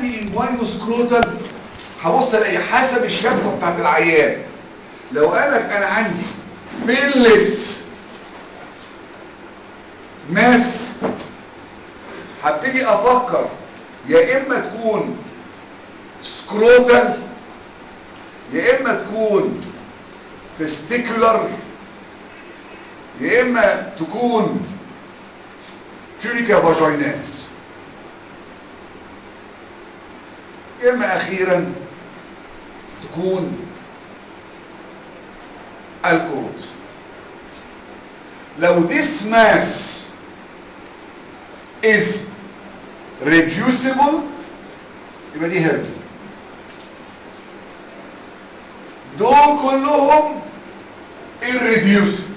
عندي انجوينو سكروتال هبص الاقي حسب الشكوى بتاعت العيان لو قال لك انا عندي فيلس ماس هبتدي افكر يا اما تكون سكروتال يا اما تكون تستيكولار يا اما تكون توريكا فاجيناليس يا اما اخيرا تكون الكروت لو this mass is reducible يبقى دي هرب دول كلهم irreducible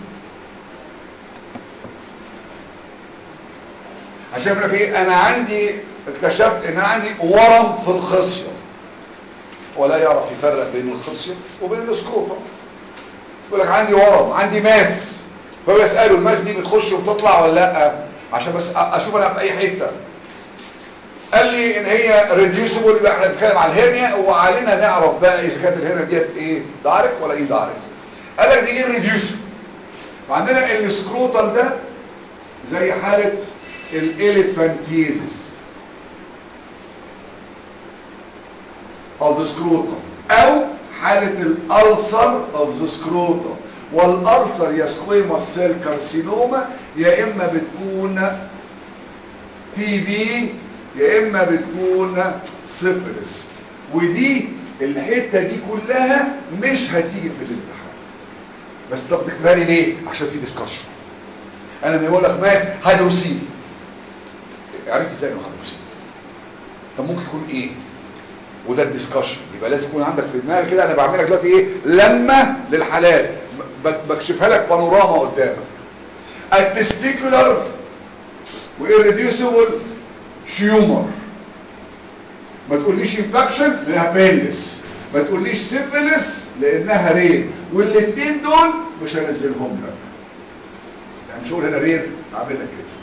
عشان يقول لك ايه انا عندي اكتشفت ان انا عندي ورم في الخصيه ولا يعرف يفرق بين الخصيه وبين السكروتم يقول لك عندي ورم عندي ماس فبساله الماس دي بتخش وبتطلع ولا لا عشان بس اشوف انا في اي حته قال لي ان هي ريديوسبل يبقى احنا بنتكلم على الهرنيا وعلينا نعرف بقى اذا كانت الهرنيا ديت ايه دايركت ولا ايه دايركت قال لك دي ايه ريديوسبل وعندنا السكروتال ده زي حاله الاليفانتيزيس of the scrotum او حالة الالسر of the scrotum والالسر يا سكويموس سيل كارسينوما يا اما بتكون تي بي يا اما بتكون سيفلس ودي الحتة دي كلها مش هتيجي في الامتحان بس طب تكتبها لي ليه عشان في ديسكشن انا بيقول لك ماس هيدروسيل عرفت ازاي انه هيدروسيل طب ممكن يكون ايه وده الديسكشن يبقى لازم يكون عندك في دماغك كده انا بعمل لك دلوقتي ايه لما للحالات بكشفها لك بانوراما قدامك التستيكولار وإيريديوسيبل تيومر ما تقوليش انفكشن لانها بينلس ما تقوليش سيفيلس لانها رير والاثنين دول مش هنزلهم لك يعني مش هقول هنا رير هعمل لك كده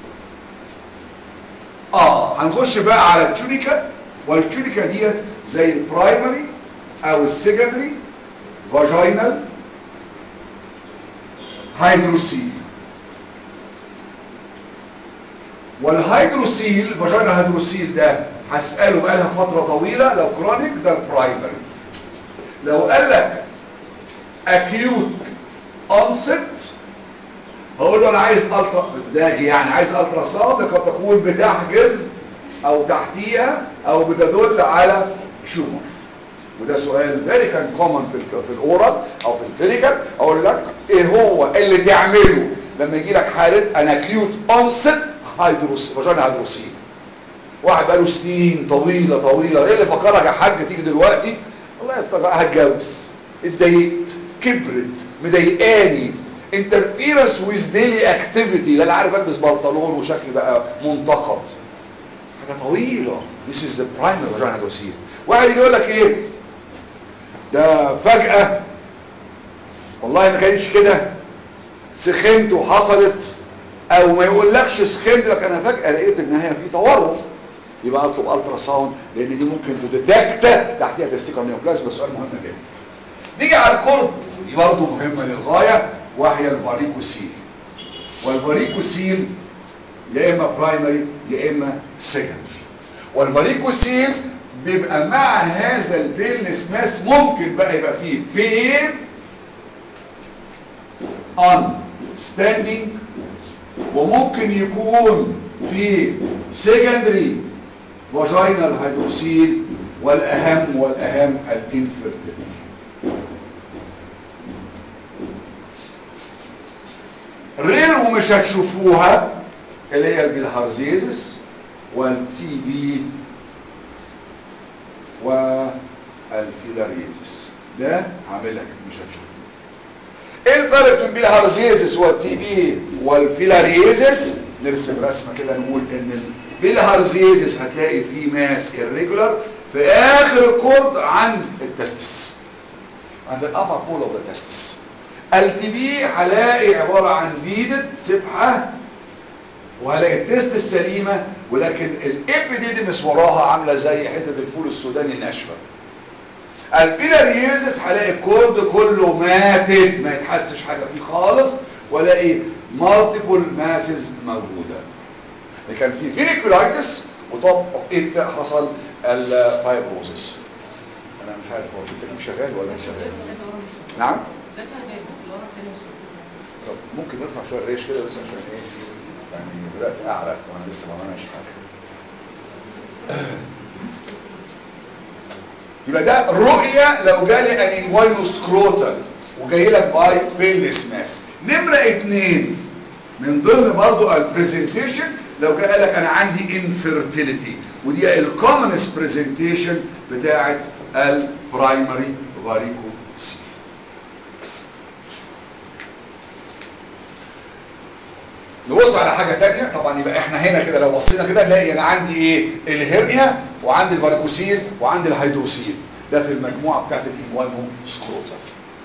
اه هنخش بقى على التونيكا والتونيكا ديت زي البرايمري او السكندري فاجينال هيدروسيل والهيدروسيل فاجينال هيدروسيل ده هسأله بقالها فترة طويلة لو كرونيك ده البرايمري لو قال لك acute onset هقول له انا عايز الترا ده يعني عايز الترا ساوند قد تكون بتحجز او تحتيها او بتدل على تيومر وده سؤال فيري كان كومن في في الاورال او في الكلينيكال اقول لك ايه هو اللي تعمله لما يجي لك حاله ان اكيوت اونست هيدروس فاجينا هيدروسين واحد بقاله سنين طويله طويله ايه اللي فكرك يا حاج تيجي دلوقتي والله افتكر هتجوز اتضايقت كبرت مضايقاني انترفيرنس ويز ديلي اكتيفيتي لا انا عارف البس بنطلون وشكلي بقى منتقد حاجه طويله This is the primary vagina hydrocele واحد يجي يقول لك ايه ده فجأة والله ما كانتش كده سخنت وحصلت او ما يقولكش سخنت لك انا فجأة لقيت ان هي في تورم يبقى اطلب الترا ساوند لان دي ممكن تدكت تحتها تستيكال نيوبلازما سؤال مهم جدا نيجي على الكورد دي برضه مهمة للغاية وهي الفاريكوسيل والفاريكوسيل يا اما برايمري يا اما سكندري والفاريكوسيل بيبقى مع هذا البيلنس ماس ممكن بقى يبقى فيه بين on standing وممكن يكون في secondary vaginal hydrocele والاهم والاهم الانفيرتيلتي رير ومش هتشوفوها اللي هي البلهارزيزس والتي بي والفيلاريزس ده عامل لك مش هتشوفه ايه الفرق بين البلهارزيزس والتي بي والفيلاريزس نرسم رسمه كده نقول ان البلهارزيزس هتلاقي فيه ماس irregular في اخر الكورد عند التستس عند الابر بول اوف ذا تستس التي بي هلاقي عباره عن فيدد سبحه وهلاقي التست السليمه ولكن الابيديدمس وراها عامله زي حته الفول السوداني الناشفه الفيلاريزس هلاقي الكورد كله ماتت ما يتحسش حاجه فيه خالص والاقي مالتيبل ماسز موجوده كان في فينيكولايتس وطب ات حصل الفايبروزس انا مش عارف هو في التكييف شغال ولا مش شغال نعم ده شغال بس اللي ورا التاني مش شغال طب ممكن نرفع شويه الريش كده بس عشان ايه يعني بدات اعرق وانا لسه ما عملناش حاجه يبقى ده رؤيه لو جالي انينجوينو سكروتال وجاي لك باي بينلس ماس نمره اتنين من ضمن برضو البرزنتيشن لو جاء لك انا عندي انفيرتيليتي ودي الكومنست برزنتيشن بتاعه البرايمري فاريكو سي نبص على حاجة تانية طبعا يبقى احنا هنا كده لو بصينا كده نلاقي انا عندي ايه الهرنيا وعندي الفاريكوسيل وعندي الهيدروسيل ده في المجموعة بتاعت الانوانو سكروتا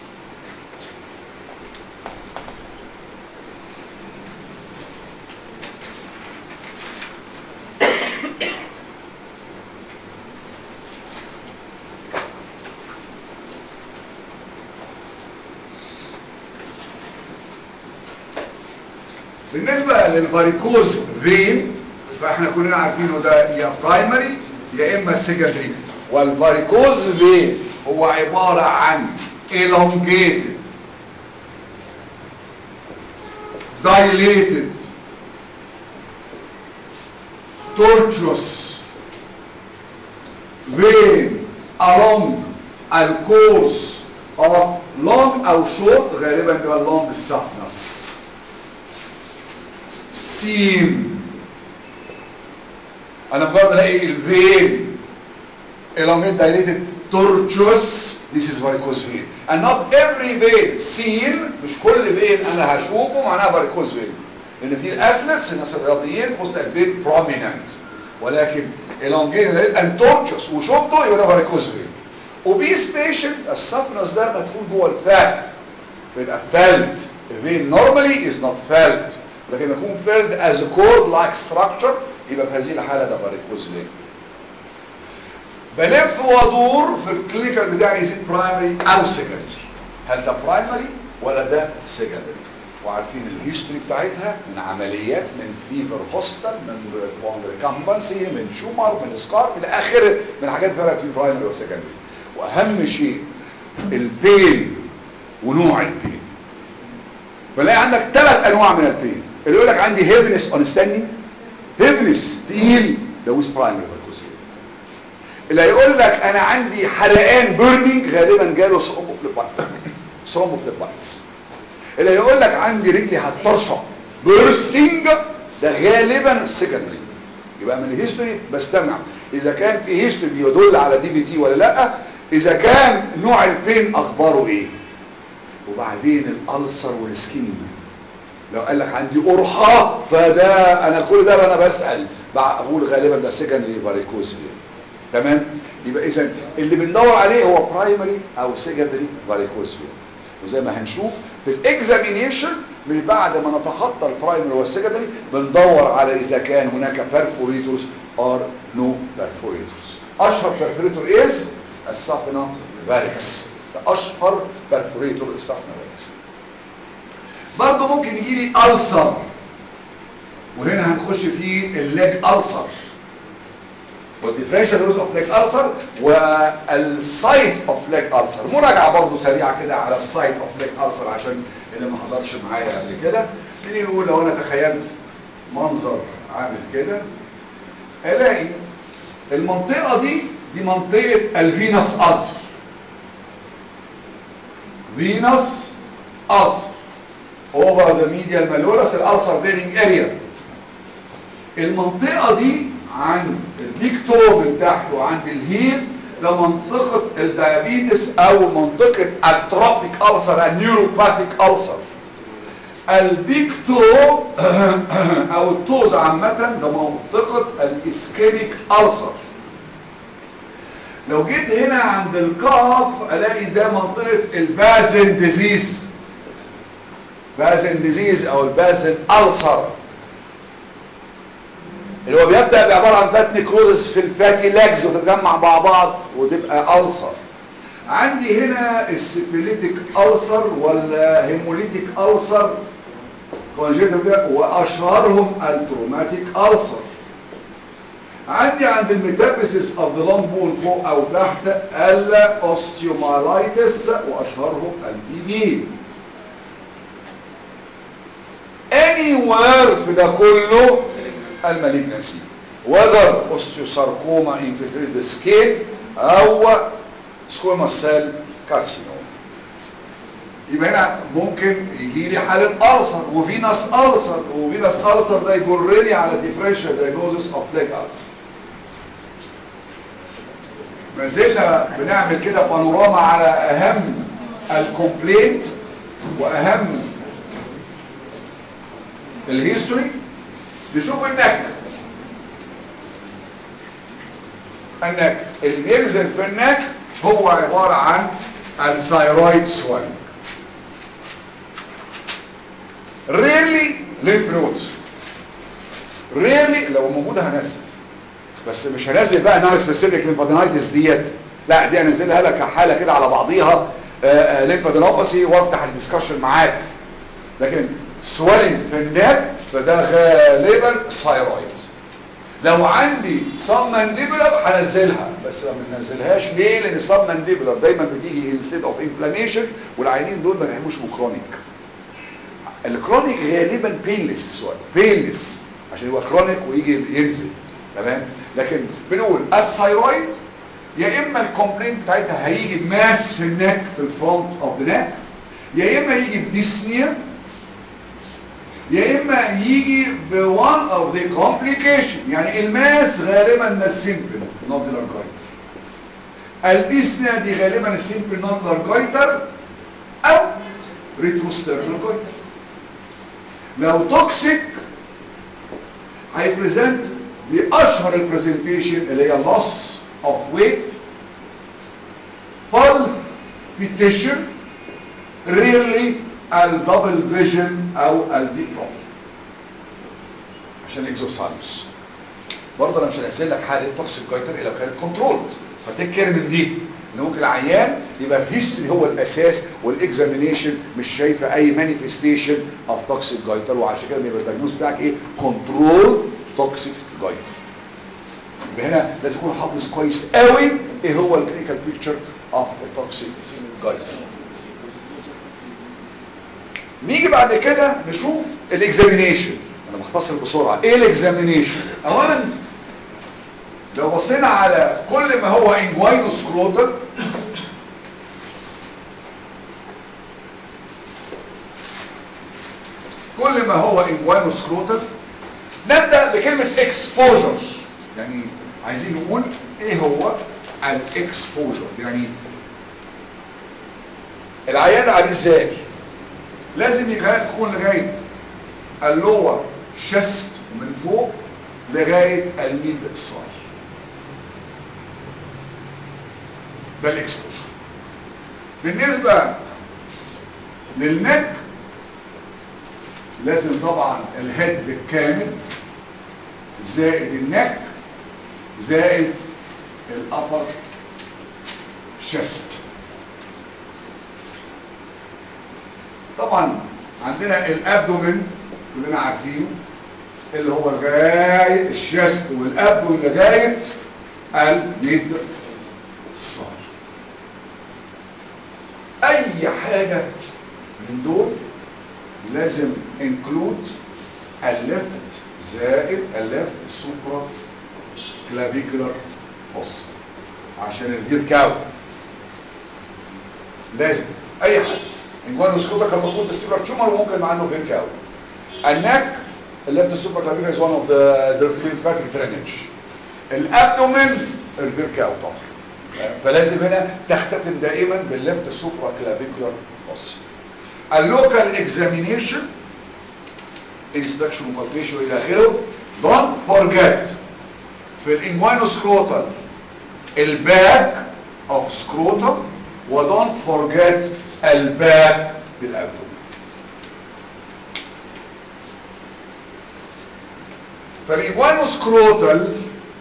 بالنسبة للفاريكوز فين فاحنا كلنا عارفينه ده يا برايمري يا اما سيكندري والفاريكوز فين هو عبارة عن elongated dilated tortuous vein along the course of long او short غالبا بيبقى long softness سيم انا مجرد الاقي الفين elongate dilated tortuous this is varicose vein and not every vein seen مش كل فين انا هشوفه معناها varicose vein لان في الاسلتس الناس الرياضيين تبص الفين prominent ولكن elongated dilated and tortuous وشفته يبقى ده varicose vein obese patient السفنس ده مدفون جوه الفات بيبقى felt الفين normally is not felt لكن يكون filled as a cord like structure يبقى في هذه الحالة ده varicose vein بلف وادور في الكلينيكال بتاعي يزيد برايمري او سكندري هل ده برايمري ولا ده سكندري وعارفين الهيستوري بتاعتها من عمليات من فيفر هوسبيتال من ريكامبنسي من شومر من سكار الى اخره من حاجات فرق في برايمري وسكندري واهم شيء البين ونوع البين فلاقي عندك ثلاث انواع من البين اللي يقول لك عندي هيفنس اون ستاندينج هيفنس تقيل ده ويز برايمري فالكوزين اللي هيقول لك انا عندي حرقان بيرنينج غالبا جاله ثرومبوفليبايتس اللي هيقول لك عندي رجلي هتطرشق بيرستنج ده غالبا سكندري يبقى من الهيستوري بستمع اذا كان في هيستوري بيدل على دي في تي ولا لا اذا كان نوع البين اخباره ايه وبعدين الالسر والسكين لو قال لك عندي قرحه فده انا كل ده انا بسال بقول غالبا ده سكندري فاريكوز تمام يبقى اذا اللي بندور عليه هو برايمري او سكندري فاريكوز وزي ما هنشوف في الاكزامينيشن من بعد ما نتخطى البرايمري والسكندري بندور على اذا كان هناك بيرفوريتورز اور نو بيرفوريتورز اشهر بيرفوريتور از السافينا فاريكس ده اشهر بيرفوريتور السافينا فاريكس برضه ممكن يجي لي ألسر وهنا هنخش في الليج ألسر والديفرنشال روز اوف ليج ألسر والسايت اوف ليج ألسر مراجعة برضه سريعة كده على السايت اوف ليج ألسر عشان اللي ما حضرش معايا قبل كده نيجي نقول لو انا تخيلت منظر عامل كده الاقي المنطقة دي دي منطقة الفينس ألسر فينس ألسر over the medial malleolus الالسر bearing area المنطقة دي عند الديكتو من تحت وعند الهيل ده منطقة الديابيتس او منطقة التروفيك ألسر النيوروباثيك ألسر البيكتو او التوز عامة ده منطقة الاسكيميك ألسر لو جيت هنا عند الكاف الاقي ده منطقة البازن ديزيز بازن ديزيز او البازن ألسر اللي هو بيبدأ بعبارة عن فات نيكروزس في الفاتي لاجز وتتجمع مع بعض وتبقى ألسر عندي هنا السيفيليتيك ألسر ولا هيموليتيك ألسر كونجيتيف وأشهرهم التروماتيك ألسر عندي عند الميتابيسيس اوف ذا لونج بون فوق او تحت الاوستيومالايتس واشهرهم التي بي anywhere في ده كله المالجنسي whether osteosarcoma infiltrate the skin او squamous cell carcinoma يبقى هنا ممكن يجي لي حالة ألسر وفينس ألسر وفينس ألسر ده يجرني على differential diagnosis of leg ulcer ما زلنا بنعمل كده بانوراما على أهم الكومبلينت وأهم الهيستوري نشوف النك النك اللي بينزل في النك هو عبارة عن الثايرويد سوالينج ريرلي لينف نودز ريرلي لو موجوده هنزل بس مش هنزل بقى انها سبيسيفيك ليمفادينايتس ديت لا دي هنزلها لك حاله كده على بعضيها ليمفادينوباثي وافتح الديسكشن معاك لكن سوالين في النك فده غالبا ثايرويد لو عندي سب مانديبولار هنزلها بس ما بننزلهاش ليه لان السب مانديبولار دايما بتيجي انستيد اوف انفلاميشن والعينين دول ما بيحبوش كرونيك الكرونيك غالبا بينلس سؤال بينلس عشان يبقى كرونيك ويجي ينزل تمام لكن بنقول الثايرويد يا اما الكومبلين بتاعتها هيجي بماس في النك في الفرونت اوف ذا نك يا اما يجي بديسنيا يا اما يجي بوان اوف ذا كومبليكيشن يعني الماس غالبا ما السيمبل نودلر جايتر الديسنيا دي غالبا السيمبل نودلر جايتر او ريتروسترنال جايتر لو توكسيك هيبريزنت باشهر البرزنتيشن اللي هي loss of weight palpitation rarely الدبل فيجن او الديبلوم عشان اكزوسالوس برضه انا مش هنسال لك حاله توكسيك جايتر الا لو كانت كنترولد فتذكر من دي ان ممكن العيان يبقى الهيستوري هو الاساس والاكزامينيشن مش شايفه اي مانيفستيشن اوف توكسيك جايتر وعشان كده بيبقى الدايجنوز بتاعك ايه كنترول توكسيك جايتر يبقى هنا لازم تكون حافظ كويس قوي ايه هو الكلينيكال بيكتشر اوف التوكسيك جايتر نيجي بعد كده نشوف الاكزامينيشن انا بختصر بسرعه ايه الاكزامينيشن اولا لو بصينا على كل ما هو انجوينو سكروتال كل ما هو انجوينو سكروتال نبدا بكلمه اكسبوجر يعني عايزين نقول ايه هو الاكسبوجر يعني العيان عليه ازاي لازم يكون لغايه اللور شست من فوق لغايه الميد ساي ده الاكسبوجر بالنسبه للنك لازم طبعا الهيد بالكامل زائد النك زائد الابر شست طبعا عندنا الابدومين كلنا عارفينه اللي هو لغايه الشست والابدومين لغايه الميد صار اي حاجه من دول لازم انكلود الليفت زائد الليفت سوبرا كلافيكولار فوس عشان الفيركاو لازم اي حاجه انجوانو سكوتا كان موجود تستيبر تيومر وممكن مع انه فيركاو النك الليفت سوبرا كلافيكولار از one of the lymphatic drainage الابدومين الفيركاو طبعا فلازم هنا تختتم دائما بالليفت سوبرا كلافيكولار فوس اللوكال اكزامينيشن انستكشن وبالبيشن الى اخره don't forget في الانجوانو سكروتال الباك اوف سكروتال ودونت forget الباك في الابدومين فالإيجوانو سكروتال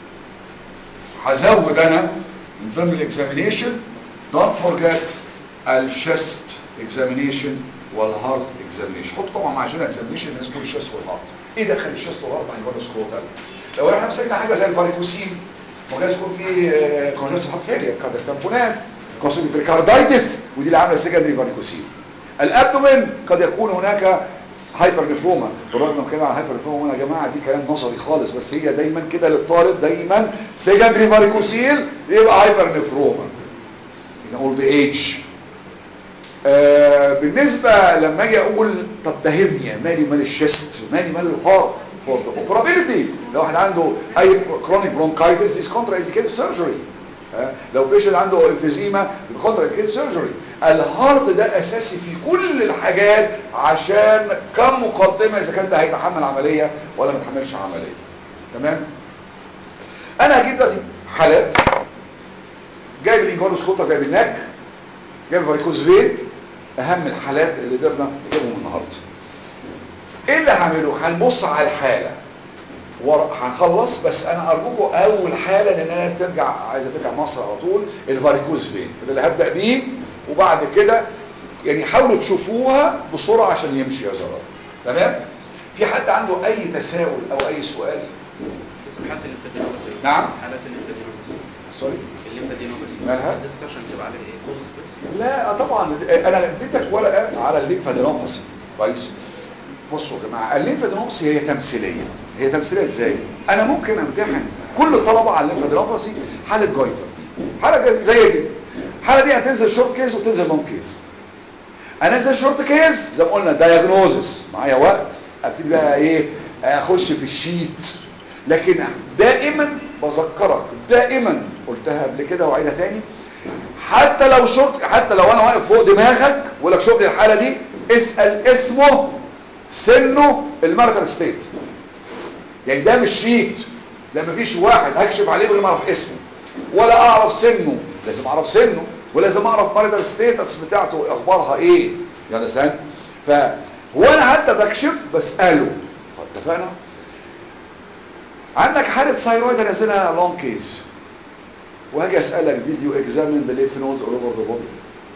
هزود أنا من ضمن الاكزامينيشن don't forget الشست اكزامينيشن والهارت اكزامينيشن حط طبعا مع جنرال اكزامينيشن الناس تقول الشست والهارت ايه دخل الشست والهارت مع الإيجوانو سكروتال لو احنا مسكنا حاجه زي الفاريكوسين ممكن يكون في كونجستيف هارت فيلير كاردياك تامبونات كونجستيف بريكاردايتس ودي اللي عامله سكندري فاريكوسين الابدومين قد يكون هناك هايبر نفروما بالرغم من كلمه على هايبر نفروما يا جماعه دي كلام نظري خالص بس هي دايما كده للطالب دايما سكندري فاريكوسيل يبقى هايبر نفروما in old age آه بالنسبة لما اجي اقول طب ده هرنيا مالي مال الشست مالي مال الهارت for the operability لو واحد عنده اي chronic bronchitis is contraindicated surgery آه لو بيشنت عنده emphysema contraindicated surgery الهارت ده اساسي في كل الحاجات عشان كم مقدمة اذا كان ده هيتحمل عملية ولا ما يتحملش عملية تمام انا هجيب دلوقتي حالات جايب الانجولو سكوتا جايب النك جايب الفاريكوز فين اهم الحالات اللي قدرنا نجيبهم النهارده ايه اللي هعمله هنبص على الحاله هنخلص بس انا ارجوكم اول حاله لان الناس ترجع عايزه ترجع مصر على طول الفاريكوز فين ده اللي هبدا بيه وبعد كده يعني حاولوا تشوفوها بسرعه عشان يمشي يا زرار تمام في حد عنده اي تساؤل او اي سؤال حالات الليمفادينوباثي نعم. حالات الليمفادينوباثي سوري الليمفادينوباثي مالها؟ الدسكشن تبقى عليها ايه كوز بس لا طبعا انا اديتك ورقه على الليمفادينوباثي كويس بصوا يا جماعه الليمفادينوباثي هي تمثيليه هي تمثيليه ازاي انا ممكن امتحن كل الطلبه على الليمفادينوباثي حاله جايتر حاله زي دي الحاله دي هتنزل شورت كيس وتنزل لونج كيس انزل شورت كيس زي ما قلنا دايجنوزس معايا وقت ابتدي بقى ايه اخش في الشيت لكن دائما بذكرك دائما قلتها قبل كده واعيدها تاني حتى لو شرط حتى لو انا واقف فوق دماغك واقول لك شوف لي الحاله دي اسال اسمه سنه المارتر ستيت يعني ده مش شيت ده مفيش واحد هكشف عليه غير ما اعرف اسمه ولا اعرف سنه لازم اعرف سنه ولازم اعرف مارتر ستيتس بتاعته اخبارها ايه يعني سنت فهو انا حتى بكشف بساله اتفقنا عندك حاله ثايرويد انزلها لونج كيس وهاجي اسالك did you examine the lymph nodes all over the body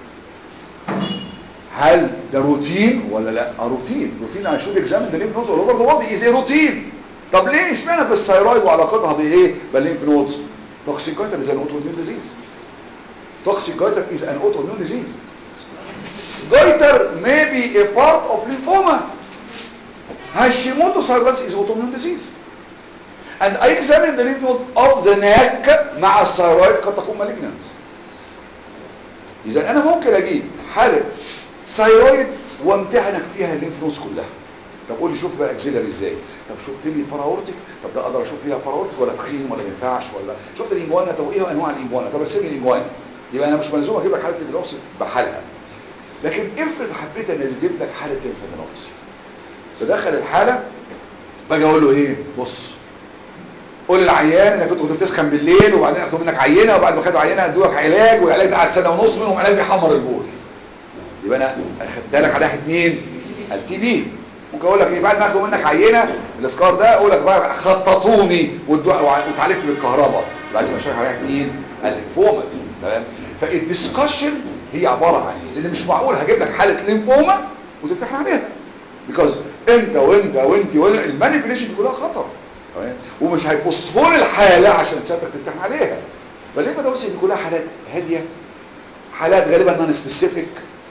هل ده روتين ولا لا آه روتين روتين I should examine the lymph nodes all over the body is a routine طب ليه اشمعنى في الثايرويد وعلاقتها بايه بالليمف نودز toxic goiter is an autoimmune disease toxic goiter is an autoimmune disease goiter may be a part of lymphoma Hashimoto thyroiditis is autoimmune disease and I examine the lymph node of the neck مع الثايرويد قد تكون malignant اذا انا ممكن اجيب حاله ثايرويد وامتحنك فيها الليمف نودز كلها طب قول لي شفت بقى اكسيلري ازاي طب شفت لي باراورتيك طب ده اقدر اشوف فيها باراورتيك ولا تخين ولا ما ينفعش ولا شفت الانجوانا طب ايه انواع الانجوانا طب ارسم لي الانجوانا يبقى انا مش ملزوم اجيب لك حاله الليمفنوبسي بحالها لكن افرض حبيت ان اجيب لك حاله الليمفنوبسي تدخل الحاله باجي اقول له ايه بص قول للعيان انك كنت بتسخن بالليل وبعدين اخدوا منك عينه وبعد ما خدوا عينه ادوك علاج والعلاج ده قعد سنه ونص منهم علاج بيحمر البول يبقى انا اخدت لك على ناحيه مين التي بي ممكن اقول لك ايه بعد ما اخدوا منك عينه الاسكار ده اقول لك بقى خططوني واتعالجت بالكهرباء لازم اشرح على ناحيه مين الليمفومز تمام فالديسكشن هي عباره عن ايه لان مش معقول هجيب لك حاله ليمفوما وتمتحن عليها بيكوز انت وانت وانت وانت المانيبيوليشن دي كلها خطر تمام ومش هيبوستبون الحاله عشان سيادتك تمتحن عليها فليه بدأ دي كلها حالات هاديه حالات غالبا نون سبيسيفيك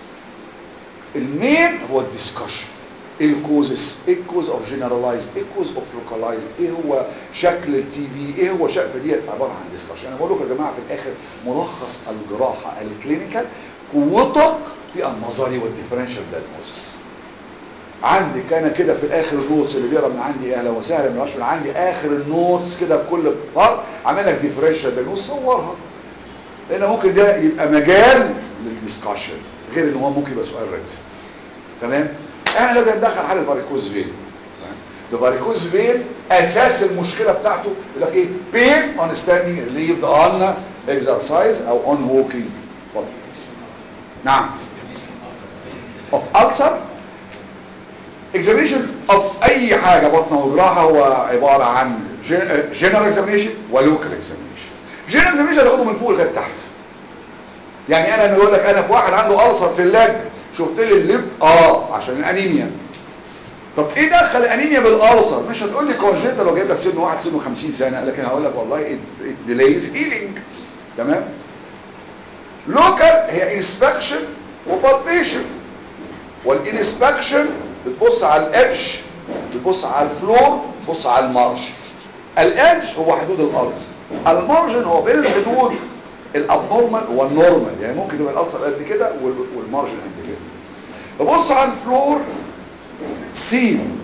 المين هو الديسكشن ايه الكوزس ايه الكوز اوف جنرالايزد ايه الكوز اوف لوكالايزد ايه هو شكل التي بي ايه هو شكل دي عباره عن ديسكشن انا بقول لكم يا جماعه في الاخر ملخص الجراحه الكلينيكال قوتك في النظري والديفرنشال دايجنوستس عندك انا كده في الاخر النوتس اللي بيقرا من عندي اهلا وسهلا من من عندي اخر النوتس كده في كل بارت عامل لك ديفرنشال دايجنوستس صورها لان ممكن ده يبقى مجال للديسكشن غير ان هو ممكن يبقى سؤال ريتم تمام احنا لازم ندخل حاله فاريكوز فين ده فاريكوز فين اساس المشكله بتاعته يقول لك ايه بين اون ستاندينج ريليفد اون اكسرسايز او اون ووكينج اتفضل نعم اوف ألسر اكزامينشن اوف اي حاجه بطنه وجراحه هو عباره عن جنرال اكزامينشن ولوكال اكزامينشن جنرال اكزامينشن هتاخده من فوق لغايه تحت يعني انا لما يقول لك انا في واحد عنده ألسر في اللج شفت لي اللب اه عشان الانيميا طب ايه دخل الانيميا بالألسر مش هتقول لي كونجنتال لو جايب لك سن واحد سنه 50 سنه لكن هقول لك والله it delays healing تمام لوكال هي انسبكشن وبالبيشن والانسبكشن بتبص على الادج بتبص على الفلور بتبص على المارج الادج هو حدود الألسر المارجن هو بين الحدود الابنورمال والنورمال يعني ممكن يبقى الألسر قد كده وال- والمارجن قد كده ببص على الفلور سين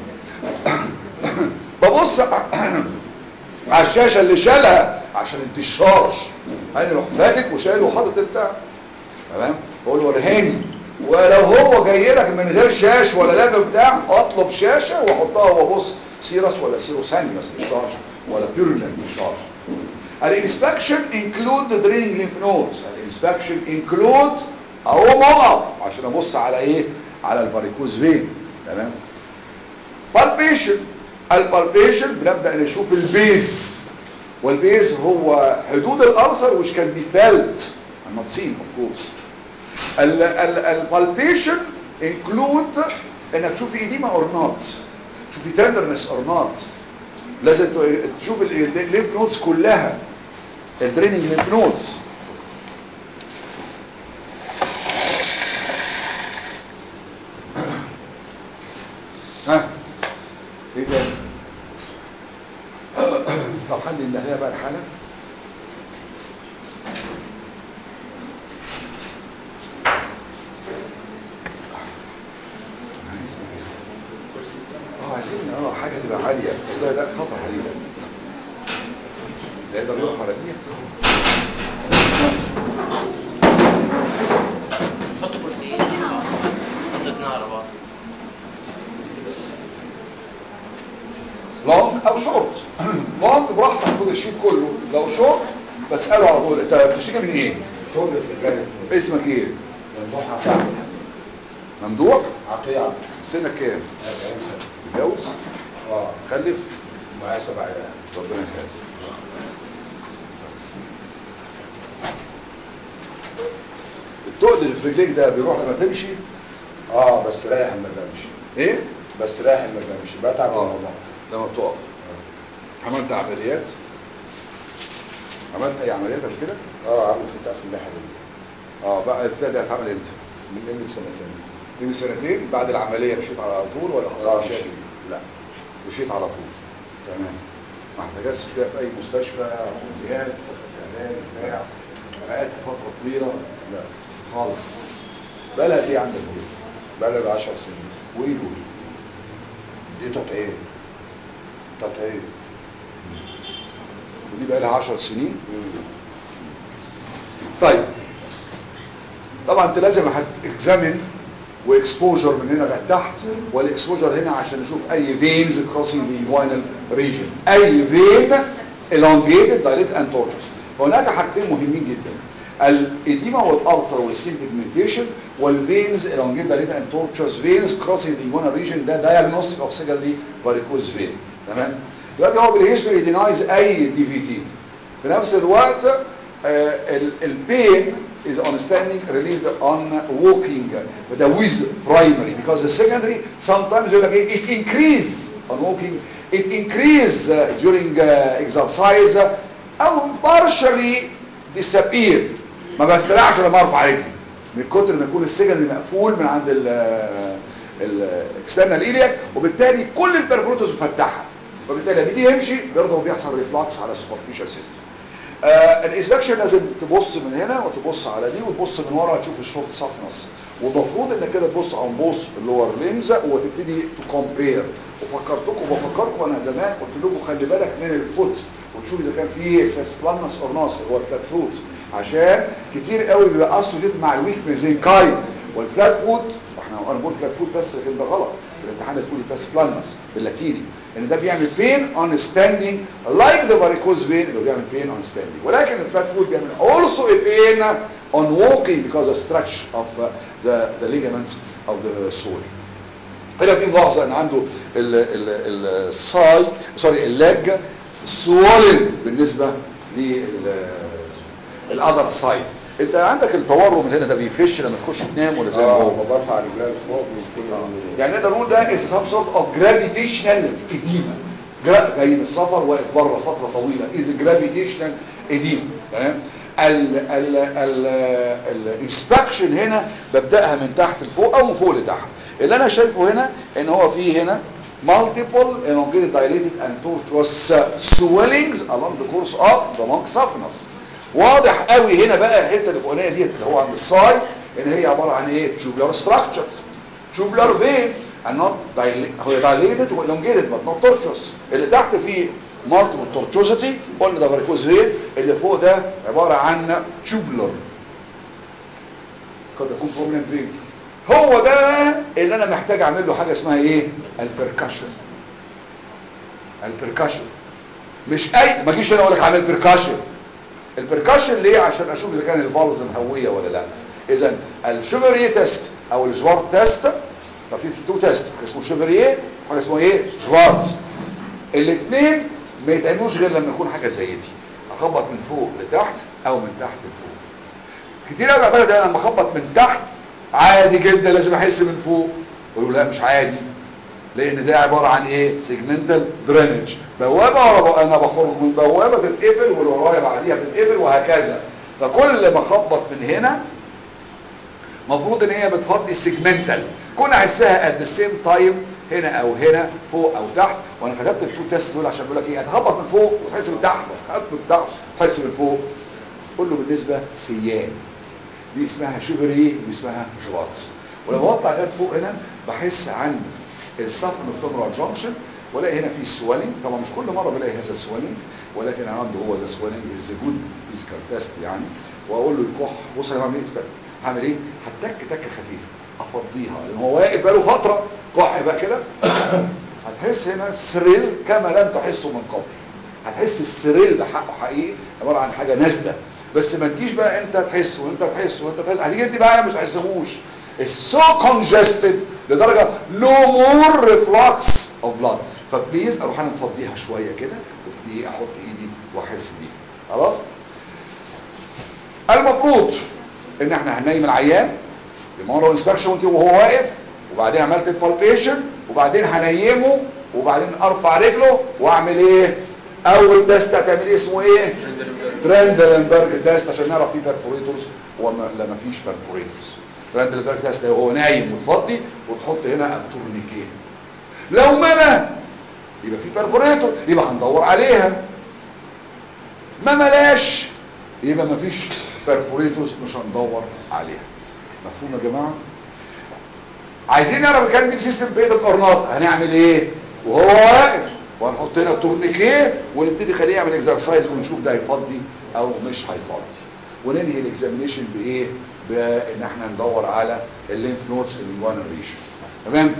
ببص على الشاشة اللي شالها عشان الدشارج انا اروح فاتك وشايل وحاطط البتاع تمام بقول له ورهاني ولو هو جاي لك من غير شاش ولا لاب بتاع اطلب شاشه واحطها وابص سيرس ولا سيرو سانجلس للشارج ولا بيرلن للشارج الانسبكشن انكلود ذا دريننج ليمف نودز الانسبكشن انكلودز اقوم اقف عشان ابص على ايه على الفاريكوز فين تمام بالبيشن البالبيشن بنبدا نشوف البيز والبيز هو حدود الألسر which can be felt and not seen of course البالبيشن include انك تشوفي ايديما or not تشوفي tenderness or not لازم ت- تشوف الليمف نودز كلها الدريننج ليمف نودز ها ايه تاني طب حد ينده لنا بقى الحاله عايز اه عايزين اه حاجه تبقى عاليه لا لا خطر عليه ده لا يقدر يقف على ديت حط كرسي حط اتنين على بعض لونج او شورت لونج براحتك خد الشيت كله لو شورت بساله على طول انت بتشتكي من ايه توقف الجانب اسمك ايه ممدوح عطية ممدوح عطية سنك كام 40 سنة متجوز اه خلف معايا سبع عيال ربنا يخليك التقل اللي في رجليك ده بيروح لما تمشي اه بس رايح ما بمشي ايه بس رايح ما بمشي بتعب اه ولا بقف لما بتقف عملت عمليات عملت اي عمليات قبل كده اه عامل فتح في الناحية دي اه بقى الفتاة دي هتعمل امتى من قيمة سنتين من سنتين بعد العملية مشيت على طول ولا حصل اه مشاكل مشي لا مشيت على طول تمام ما احتاجش فيها في اي مستشفى عمليات خدت علاج بتاع قعدت فترة طويلة لا خالص بقى لها ايه عندك دي بلغ 10 سنين وايه دول دي تطعيم تطعيم ودي بقى لها 10 سنين طيب طبعا انت لازم هتكزامن واكسبوجر من هنا لغايه تحت والاكسبوجر هنا عشان نشوف اي فينز كروسنج ذا inguinal ريجن اي فين elongated dilate and tortuous فهناك حاجتين مهمين جدا الاديما والالسر والسكين بيجمنتيشن والفينز elongated dilate and tortuous veins crossing the inguinal region ده diagnostic of secondary varicose vein تمام دلوقتي هو بالهيستوري دينايز اي دي في تي في نفس الوقت البين is on standing relieved on walking but with primary because the secondary sometimes يقول لك ايه it increase on walking it increase uh, during uh, exercise او partially disappear ما بسترعش لما ارفع رجلي من كتر ما يكون السجن مقفول من عند الاكسترنال ايلياك وبالتالي كل البربروتوس مفتحه فبالتالي لما بيجي يمشي برضه بيحصل ريفلكس على السوبرفيشال سيستم آه الانسبكشن لازم تبص من هنا وتبص على دي وتبص من ورا تشوف الشورت سافنس والمفروض انك كده تبص على بوص اللور ليمز وتبتدي تكومبير وفكرتكم وبفكركم انا زمان قلت لكم خلي بالك من الفوت وتشوف اذا كان في فاسبلانس اور ناس هو الفلات فوت عشان كتير قوي بيبقى اسوجيت مع الويك ميزينكايم والفلات فوت احنا انا بقول فلات فوت بس لكن ده غلط في الامتحان لازم تقول باسبلانس باللاتيني ان ده بيعمل بين اون ستاندينج لايك ذا varicose vein اللي بيعمل بين اون ستاندينج ولكن الفلات فوت بيعمل also a pain on walking because of stretch of uh, the the ligaments of the sole هنا في ملاحظه ان عنده ال- ال- ال- الساي سوري اللاج سوولن بالنسبه للاذر سايد انت عندك التورم من هنا ده بيفش لما تخش تنام ولا زي ما اه هو ما برفع رجلي لفوق من كل يعني نقدر نقول ده is some sort of gravitational edema جا- جاي من السفر واقف بره فتره طويله is gravitational edema تمام ال ال ال الانسبكشن هنا ببداها من تحت لفوق او من فوق لتحت اللي انا شايفه هنا ان هو في هنا multiple elongated dilated and tortuous swellings along the course of the lung saphenous واضح قوي هنا بقى الحته اللي فوقانيه ديت اللي هو عند الساي ان هي عباره عن ايه tubular structure tubular vein and not dilate هو dilated و elongated but not tortuous اللي تحت فيه multiple tortuosity قلنا ده varicose vein اللي فوق ده عباره عن tubular قد يكون prominent vein هو ده اللي انا محتاج اعمل له حاجه اسمها ايه البركشن البركشن مش اي ما اجيش انا اقول لك اعمل بركشن البركشن ليه عشان اشوف اذا كان الفالز مهويه ولا لا اذا الشيفريه تيست او الجوار تيست طب في في تو تيست اسمه شيفريه وحاجه اسمه ايه جوارز الاثنين ما يتعملوش غير لما يكون حاجه زي دي اخبط من فوق لتحت او من تحت لفوق كتير قوي بعتقد انا لما اخبط من تحت عادي جدا لازم احس من فوق يقولوا لا مش عادي لان ده عباره عن ايه سيجمنتال درينج بوابه ورا بق- انا بخرج من بوابه تتقفل واللي ورايا بعديها بتتقفل وهكذا فكل ما اخبط من هنا مفروض ان هي بتفضي سيجمنتال كون احسها ات ذا سيم تايم هنا او هنا فوق او تحت وانا كتبت التو تيست دول عشان بقول لك ايه هتخبط من فوق وتحس من تحت وتحس من تحت وتحس من فوق قول له بالنسبه سيان دي اسمها شيفري دي اسمها شوارتز ولما بطلع لغايه فوق هنا بحس عند السفن فيمورال جانكشن والاقي هنا في سوالينج طبعا مش كل مره بلاقي هذا السوالينج ولكن عنده هو ده سوالينج از جود فيزيكال تيست يعني واقول له الكح بص انا بعمل ايه استنى هعمل ايه هتك تكه خفيفه افضيها لان هو واقف بقاله فتره كح بقى كده هتحس هنا سريل كما لم تحسه من قبل هتحس السريل بحقه حقيقي عباره عن حاجه نازله بس ما تجيش بقى انت تحس وانت تحس وانت تحس هتيجي انت بقى مش تحسهوش سو كونجستد لدرجه نو مور ريفلكس اوف بلاد فبليز اروح انا مفضيها شويه كده وابتدي احط ايدي واحس بيها خلاص المفروض ان احنا هننيم العيان بمره انسبكشن وانت وهو واقف وبعدين عملت البالبيشن وبعدين هنيمه وبعدين ارفع رجله واعمل ايه اول تيست هتعمل ايه اسمه ايه ترندلنبرج تيست عشان نعرف فيه بيرفوريتورز ولا ما فيش بيرفوريتورز ترندلنبرج تيست هو نايم وتفضي وتحط هنا التورنيكيه لو ملا يبقى في بيرفوريتور يبقى هندور عليها ما ملاش يبقى ما فيش بيرفوريتورز مش هندور عليها مفهوم يا جماعه عايزين نعرف كان دي سيستم بيضة قرناط هنعمل ايه وهو واقف وهنحط هنا التورنيكيه ونبتدي خليه يعمل اكسرسايز ونشوف ده هيفضي او مش هيفضي وننهي الاكزامينيشن بايه بان احنا ندور على الليمف نودز في الانجوانا ريشن تمام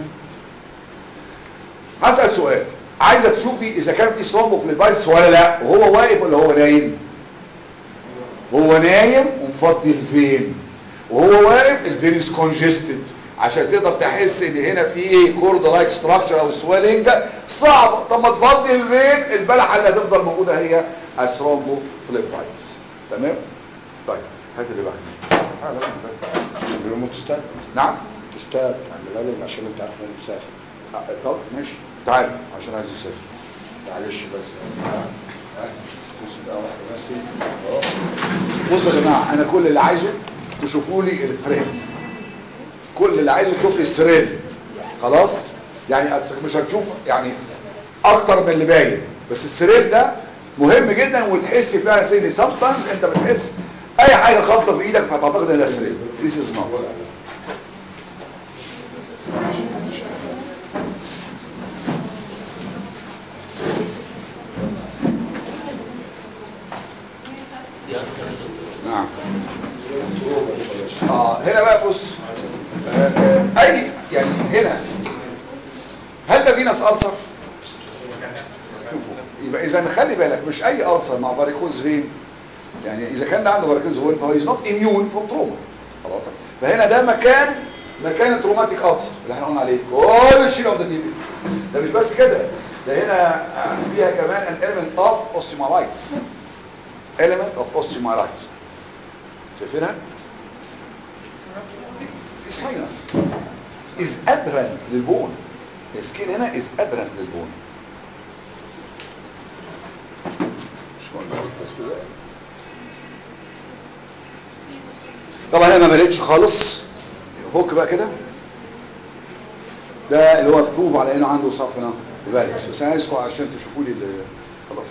هسال سؤال عايزه تشوفي اذا كان في ثرومبوفليبايتس ولا لا وهو واقف ولا هو نايم هو نايم ومفضي الفين وهو واقف الفين از كونجستد عشان تقدر تحس ان هنا في ايه كورد لايك ستراكشر او سويلنج صعب طب ما تفضي الفين البلحه اللي هتفضل موجوده هي الثرومبو فليبايتس تمام طيب هات اللي بعد اعمل له موتوستات نعم موتوستات اعملها له عشان انت عارف انه مسافر آه، طب ماشي تعال عشان عايز يسافر معلش بس ها ها بص بقى واحده بس اهو بصوا يا جماعه انا كل اللي عايزه تشوفوا لي الثريد كل اللي عايزه تشوف لي الثريد خلاص يعني أصل مش هتشوف يعني اكتر من اللي باين بس السرير ده مهم جدا وتحس فعلا سيدي sometimes انت بتحس اي حاجه خبطه في ايدك فتعتقد ان ده سرير this is not دي اكتر نعم اه هنا بقى بص آه آه اي يعني هنا هل ده فينس ألسر شوفوا يبقى اذا خلي بالك مش اي ألسر مع فاريكوز فين يعني اذا كان ده عنده فاريكوز فين فهو از نوت اميون فروم تروما خلاص فهنا ده مكان مكان التروماتيك ألسر اللي احنا قلنا عليه كل شيء اوف ذا تي ده مش بس كده ده هنا فيها كمان an element of osteomyelitis element of osteomyelitis شايفينها في ساينس is adherent للبون السكين هنا is adherent للبون مش مهم التست ده طبعا انا ما مليتش خالص فك بقى كده ده اللي هو بروف على انه عنده صفنا فالكس بس انا عايزكم عشان تشوفوا لي ال- خلاص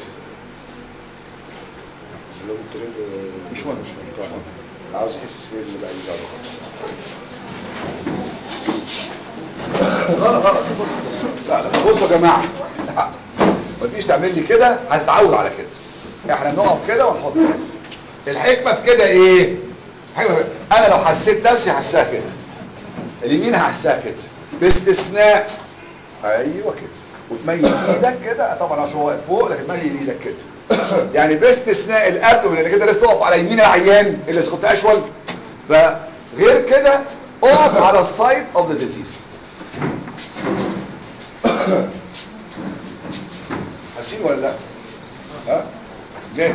اللي هو الترند مش مهم مش مهم طبعا عاوز يحس فيه اللي بقى يزعله غلط غلط بص بص لا لا بصوا يا جماعه لا. ما تجيش تعمل لي كده هتتعود على كده احنا بنقف كده ونحط كده الحكمه في كده ايه الحكمة في كده. انا لو حسيت نفسي هحسها كده اليمين هحسها كده باستثناء ايوه كده وتميل ايدك كده طبعا عشان هو واقف فوق لكن تميل ايدك كده يعني باستثناء الابدومن اللي كده لازم تقف على يمين العيان اللي كنت اشول فغير كده اقف على السايد اوف ذا ديزيز حاسين ولا لا ها جاي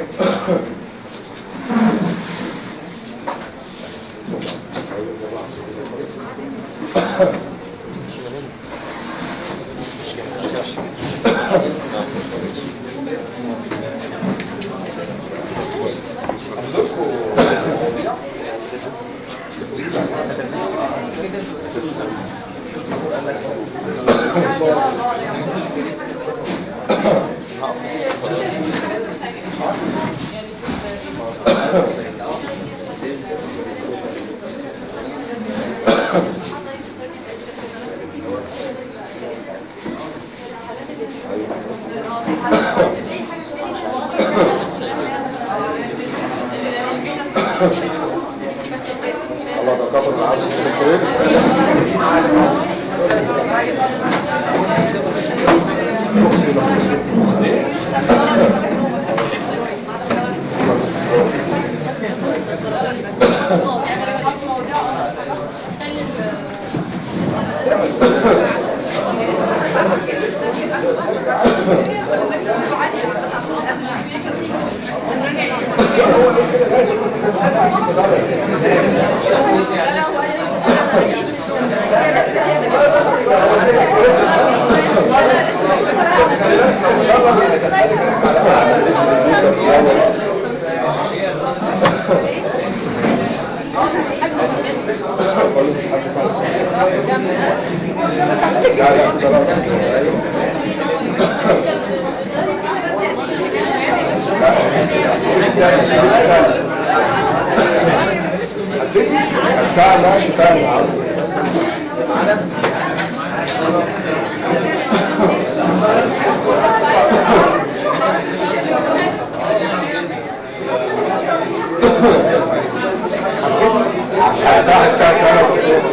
الله ده كفر معاه التليفون لا لا خلاص حسيتي الساعة ماشي تاني عاوز حسيتي الساعة الساعة تاني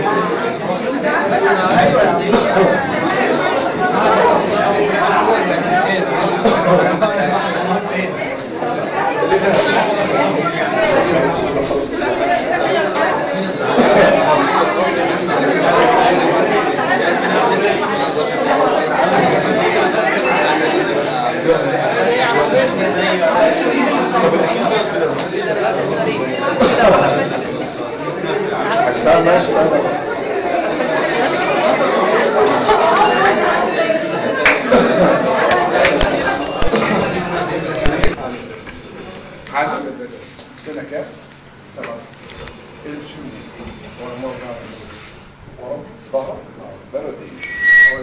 الساعة ماشي تاني حاجة سنة كام؟ ايه اللي بتشوفه؟ ورا ظهر بقاله قد ايه؟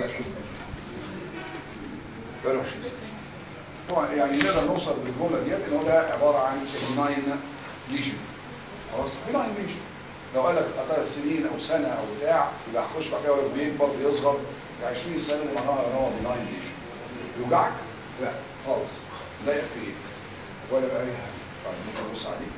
بقاله 20 سنة طبعا يعني نقدر نوصل بالجملة ديت ان هو ده عبارة عن بناين ليجن خلاص بناين ليجن لو قال لك ثلاث سنين او سنة او بتاع يبقى هخش بعد كده ولا بيكبر بيصغر 20 سنة اللي معناها ان هو بناين ليجن يوجعك؟ لا خالص ضايق في ايه؟ ولا بأي حاجة طيب ممكن نبص عليه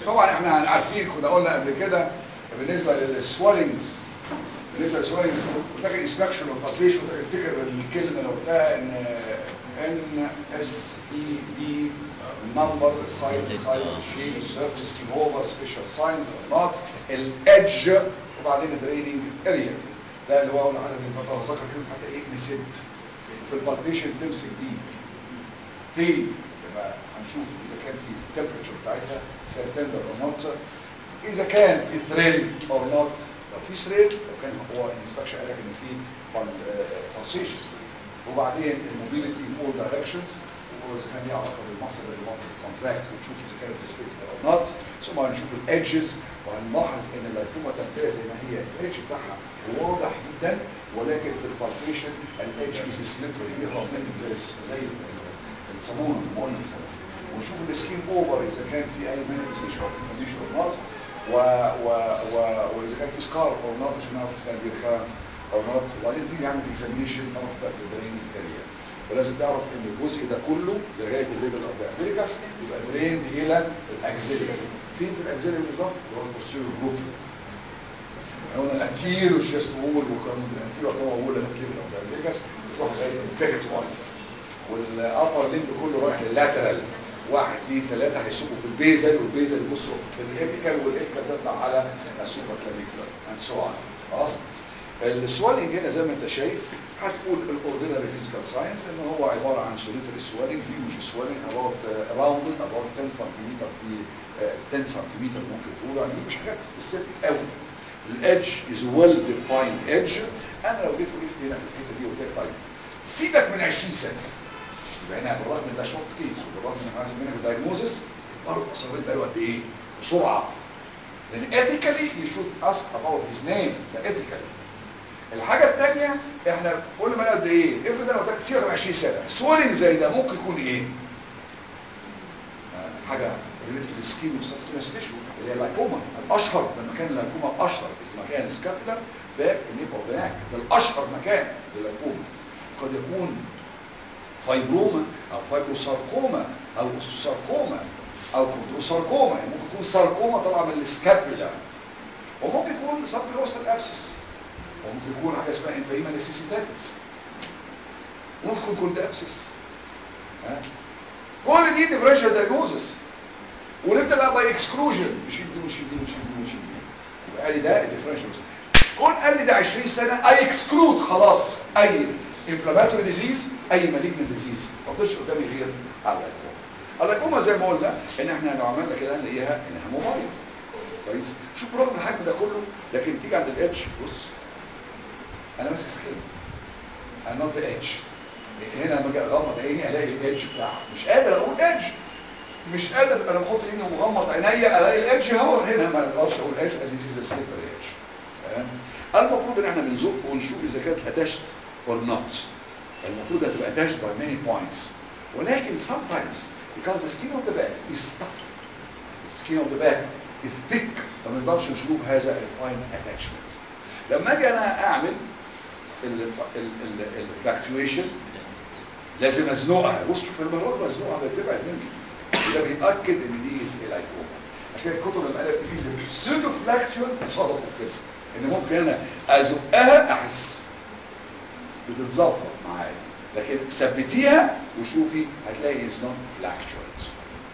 طبعا احنا عارفين كنا قلنا قبل كده بالنسبه للسوالينجز بالنسبه للسوالينجز قلت لك انسبكشن والبابليشن تفتكر الكلمه اللي قلتها ان ان اس اي دي نمبر سايز سايز شيب سيرفيس سكين اوفر سبيشال ساينز اور نوت الادج وبعدين الدريننج اريا ده اللي هو اول حاجه في الفتره ذكر كلمه حتى ايه نسيت في البالبيشن تمسك دي تي يبقى هنشوف اذا كان في التمبريتشر بتاعتها سيرفندر اور نوت اذا كان في ثريل اور نوت لو في ثريل لو كان هو الانسبكشن قال لك ان في بالسيشن وبعدين الموبيليتي ان اول دايركشنز واذا كان ليه علاقه بالمصدر اللي موجود في الكونتراكت ونشوف اذا كانت ستيت اور نوت ثم هنشوف الايدجز وهنلاحظ ان اللايكوما تنتهي زي ما هي الايدج بتاعها واضح جدا ولكن في البالبيشن الايدج از سليبري بيهرب منك زي زي الصابونه اللي قلنا في الصابونه ونشوف السكين اوفر اذا كان في اي مانيفستيشن اوف كونديشن اور نوت و و و واذا كان في سكار اور نوت عشان نعرف اذا كان دي ريكارنت اور نوت وبعدين تيجي نعمل اكزامينشن اوف ذا درين اريا ولازم تعرف ان الجزء ده كله لغايه الليفل اوف ذا امريكاس يبقى درين الى الاكزيلري فين في الاكزيلري بالظبط اللي هو البوستيريور جروب قلنا الانتيرو الشيست وول وكان الانتيرو طبعا وول لغايه الليفل اوف ذا امريكاس بتروح لغايه البيكت وول والابر ليمب كله رايح لللاترال واحد اثنين ثلاثة هيسوقوا في البيزل والبيزل يبصوا في الابيكال والابيكال تطلع على السوبر كلافيكولار اند سو اون خلاص السوالينج هنا زي ما انت شايف هتقول الاوردينري فيزيكال ساينس ان هو عباره عن سوليتري سوالينج هيوج سوالينج اباوت راوندد اباوت 10 سنتيمتر في uh, 10 سنتيمتر ممكن تقول يعني مش حاجات سبيسيفيك قوي الادج از ويل ديفايند ايدج انا لو جيت وقفت هنا في الحته دي وقلت لك طيب سيبك من 20 سنه يبقى هنا بالرغم ان ده شورت كيس وبالرغم ان انا عايز منك الدايجنوزس برضه اصريت بقاله قد ايه؟ بسرعه لان ethically you should ask about his name ده ethically الحاجه الثانيه احنا قلنا بقى قد ايه؟ افرض انا قلت لك سيبك من 20 سنه سوالينج زي ده ممكن يكون ايه؟ آه، حاجه ريليتد للسكين والسبتينس تيشو اللي هي اللايكوما الاشهر ده مكان اللايكوما الاشهر مكان سكابيلر باك النيب اوف ذا ناك ده الاشهر مكان لللايكوما قد يكون فايبروما او فايبروساركوما او اوستوساركوما او كوندروساركوما يعني ممكن يكون ساركوما طالعه من السكابيلا وممكن يكون سبلوستال ابسس وممكن يكون حاجه اسمها انفيما نيسيسيتاتس ممكن يكون كولد ابسس ها كل دي ديفرنشال دايجنوزس ونبدا بقى باي اكسكلوجن مش دي مش دي مش دي مش دي يبقى قال لي ده الديفرنشال كون قال لي ده 20 سنه اي اكسكلود خلاص اي انفلاماتوري ديزيز اي مالجنت ديزيز ما فضلش قدامي غير اللايكوما اللايكوما زي ما قلنا ان احنا لو عملنا كده نلاقيها انها موبايل كويس شوف رغم الحجم ده كله لكن تيجي عند الاتش بص انا ماسك سكين انا نوت ذا اتش هنا لما اجي اغمض عيني الاقي الاتش بتاعها مش قادر اقول اتش مش قادر انا بحط عيني ومغمض عينيا الاقي الاتش هو هنا ما اقدرش اقول اتش ذيس از سليبر اتش المفروض ان احنا بنزق ونشوف اذا كانت اتاشت or not المفروض هتبقى attached by many points ولكن sometimes because the skin of the back is tough the skin of the back is thick ما نقدرش نشوف هذا الفاين attachment لما اجي انا اعمل الفلاكتويشن لازم ازنقها بص شوف لما الرغبه ازنقها بتبعد مني وده بيأكد ان دي لايكوما عشان كده الكتب لما قالت في سودو فلاكتوال صدقوا في كده ان ممكن انا ازقها احس بتتظبط معايا لكن ثبتيها وشوفي هتلاقي از نوت فلاكتويت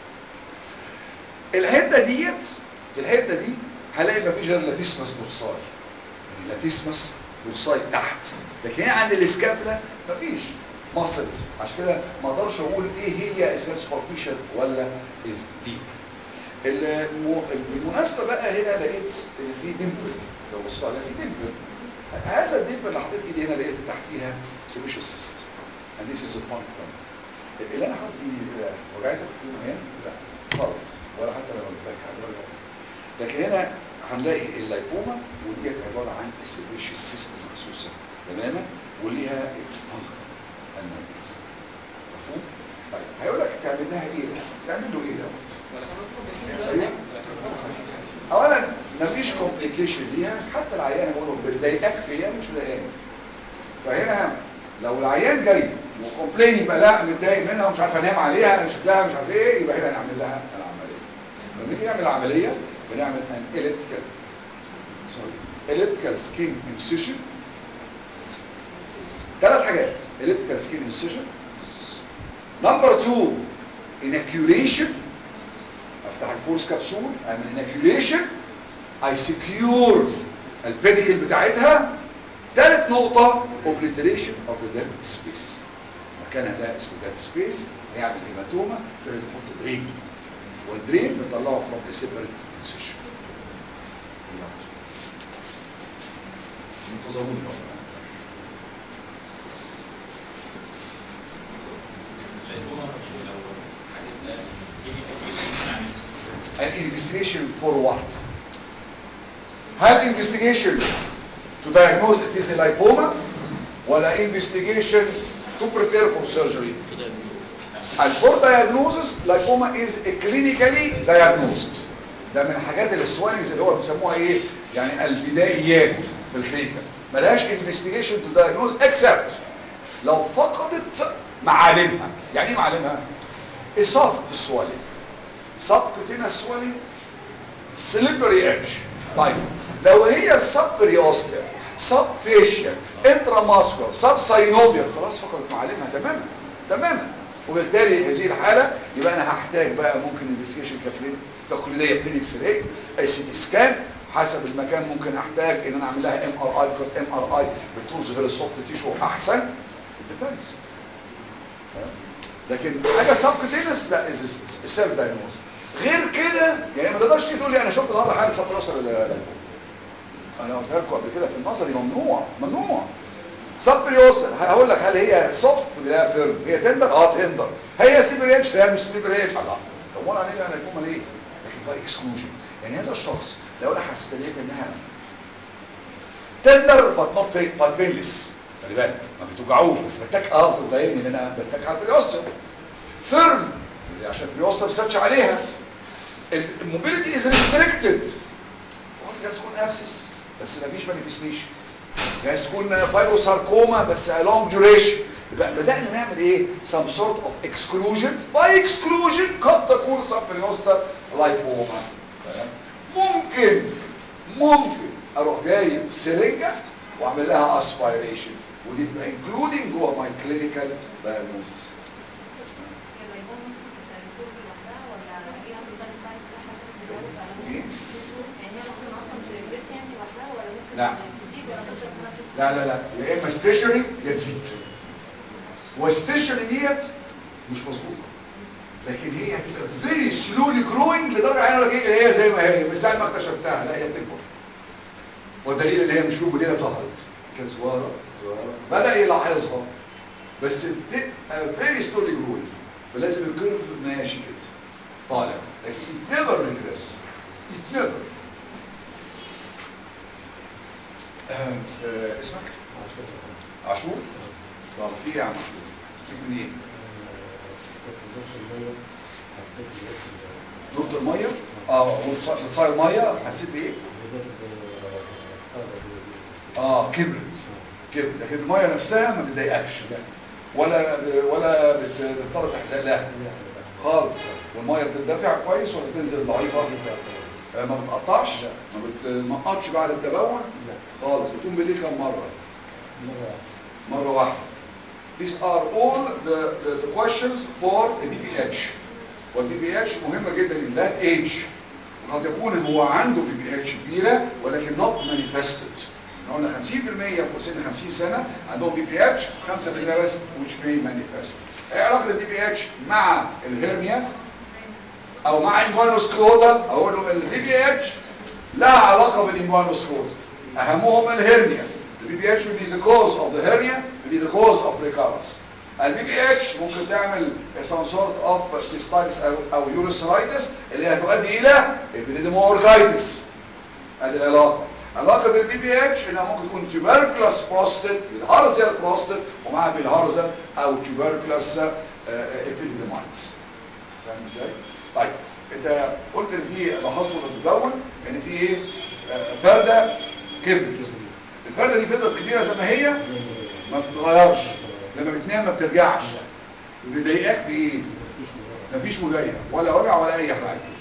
الحته ديت الحته دي هلاقي مفيش غير لاتيسمس دورساي يعني لاتيسمس دورساي تحت لكن هي عند الاسكابلا مفيش ماسلز عشان كده ما اقدرش اقول ايه هي اسمها سوبرفيشال ولا از ديب بالمناسبه بقى هنا لقيت ان في ديمبل لو بصيت عليها في ديمبل هذا الديمبل اللي حطيت ايدي هنا لقيت تحتيها سيبيشال سيست and this is a punctum اللي انا حاطط ايدي وجعتك في هنا لا خالص ولا حتى لما بتفكر ولا لكن هنا هنلاقي اللايبوما وديت عباره عن السيبيشال سيست مخصوصه تماما وليها اتس punctum مفهوم؟ طيب هيقول لك تعمل لها ايه؟ تعمل له ايه دوت؟ اولا مفيش كومبليكيشن ليها حتى العيان بقول له بتضايقك فيا مش مضايقاني فهنا لو العيان جاي وكومبلين يبقى لا متضايق منها ومش عارف انام عليها شكلها مش عارف ايه يبقى هنا نعمل لها العمليه لما نيجي نعمل عمليه بنعمل ان elliptical سوري elliptical skin incision ثلاث حاجات elliptical skin incision نمبر 2 inoculation افتح الفورس كبسول اعمل inoculation I secure البيديكل بتاعتها ثالث نقطة obliteration of the dead space مكانها ده اسمه dead space هيعمل هيماتوما لازم نحط درين والدرين بنطلعه from a separate incision انتظروني بقى an investigation for what? هل investigation to diagnose it is a lipoma ولا investigation to prepare for surgery? And for diagnosis, lipoma is a clinically diagnosed. ده من الحاجات اللي السوالنجز اللي هو بيسموها ايه؟ يعني البدايات في الكلينيكال. ملهاش investigation to diagnose except لو فقدت معالمها. يعني ايه معالمها؟ اصابه السوالنج. subcutaneous swelling slippery edge طيب لو هي subperiosteal subfacial intramuscular subsynovial خلاص فقدت معالمها تماما تماما وبالتالي هذه الحالة يبقى انا هحتاج بقى ممكن انفستيجيشن تقليدية كلينكس راي اي سي تي سكان حسب المكان ممكن احتاج ان انا اعمل لها ام ار اي بيكوز ام ار اي بتظهر السوفت تيشو احسن depends لكن حاجه سبكتينس لا از سيلف دايجنوز غير كده يعني ما تقدرش تقول لي انا شفت النهارده حاله سبكتينس انا قلت لكم قبل كده في النظري ممنوع ممنوع سبريوسر هقول لك هل هي سوفت لا فيرم هي تندر اه تندر هي سليبر اتش لا مش سليبر اتش لا طب وانا عليه انا يكون ليه لكن بقى اكسكلوجن يعني هذا الشخص لو انا حسيت انها تندر بات نوت بات بينلس خلي بالك ما بتوجعوش بس بتك اه بتضايقني ان انا بتك على البريوستر فيرم عشان البريوستر سيرش عليها الموبيليتي از ريستريكتد ممكن جايز تكون ابسس بس ما فيش مانيفستيشن جايز تكون فايبروساركوما بس لونج ديوريشن يبقى بدانا نعمل ايه some sort of exclusion by exclusion قد تكون سبريوستر لايبوما ممكن ممكن اروح جايب سرنجه واعمل لها اسبيريشن ودي تبقى انكلودنج جوه ماي كلينيكال دايجنوستس لا لا لا لا يا اما ستيشنري يا تزيد والستيشنري ديت مش مظبوطه لكن هي هتبقى فيري سلولي جروينج لدرجه انا اجيب هي زي ما هي من ساعه ما اكتشفتها لا هي بتكبر والدليل ان هي مش في مدينه ظهرت كانت صغيره صغيره بدا يلاحظها بس بتبقى فيري سلولي جروينج فلازم الكيرف ماشي كده طالع لكن it never regress it never آه آه اسمك عاشور طب في ايه يا عم عاشور تجيب منين دورة المية اه بتصير مية حسيت بايه اه كبرت كبرت لكن المية نفسها ما بتضايقكش ولا ولا بتضطر تحزق لها خالص والمية بتدفع كويس ولا تنزل ضعيفة آه ما بتقطعش ما بتنقطش بعد التبول خالص بتقوم بالليل كم مرة مرة واحدة These are all the, the, the questions for the BPH والبي بي اتش مهمة جدا in that age وقد يكون هو عنده بي بي اتش كبيرة ولكن not manifested قلنا 50% فوق سن 50 سنة عندهم بي بي اتش 5% بس which may manifest ايه علاقة البي بي اتش مع الهرنيا او مع انجوانوسكلوتال اقول لهم البي بي اتش لها علاقة بالانجوانوسكلوتال اهمهم الهرنيا البي بي اتش will be the cause of the hernia will be the cause of recurrence البي بي اتش ممكن تعمل some sort of cystitis او او urethritis اللي هتؤدي الى epididymoorchitis ادي العلاقه علاقه البي بي اتش انها ممكن تكون tuberculous prostate بالهارزيال prostate ومعها بالهارزل او tuberculous epididymitis فاهم ازاي؟ طيب انت قلت ان في لاحظت وانت بتدون ان في ايه فرده كبرت الفرده دي فضلت كبيره زي ما هي ما بتتغيرش لما بتنام ما بترجعش بيضايقك في ايه مفيش مضايقه ولا وجع ولا اي حاجه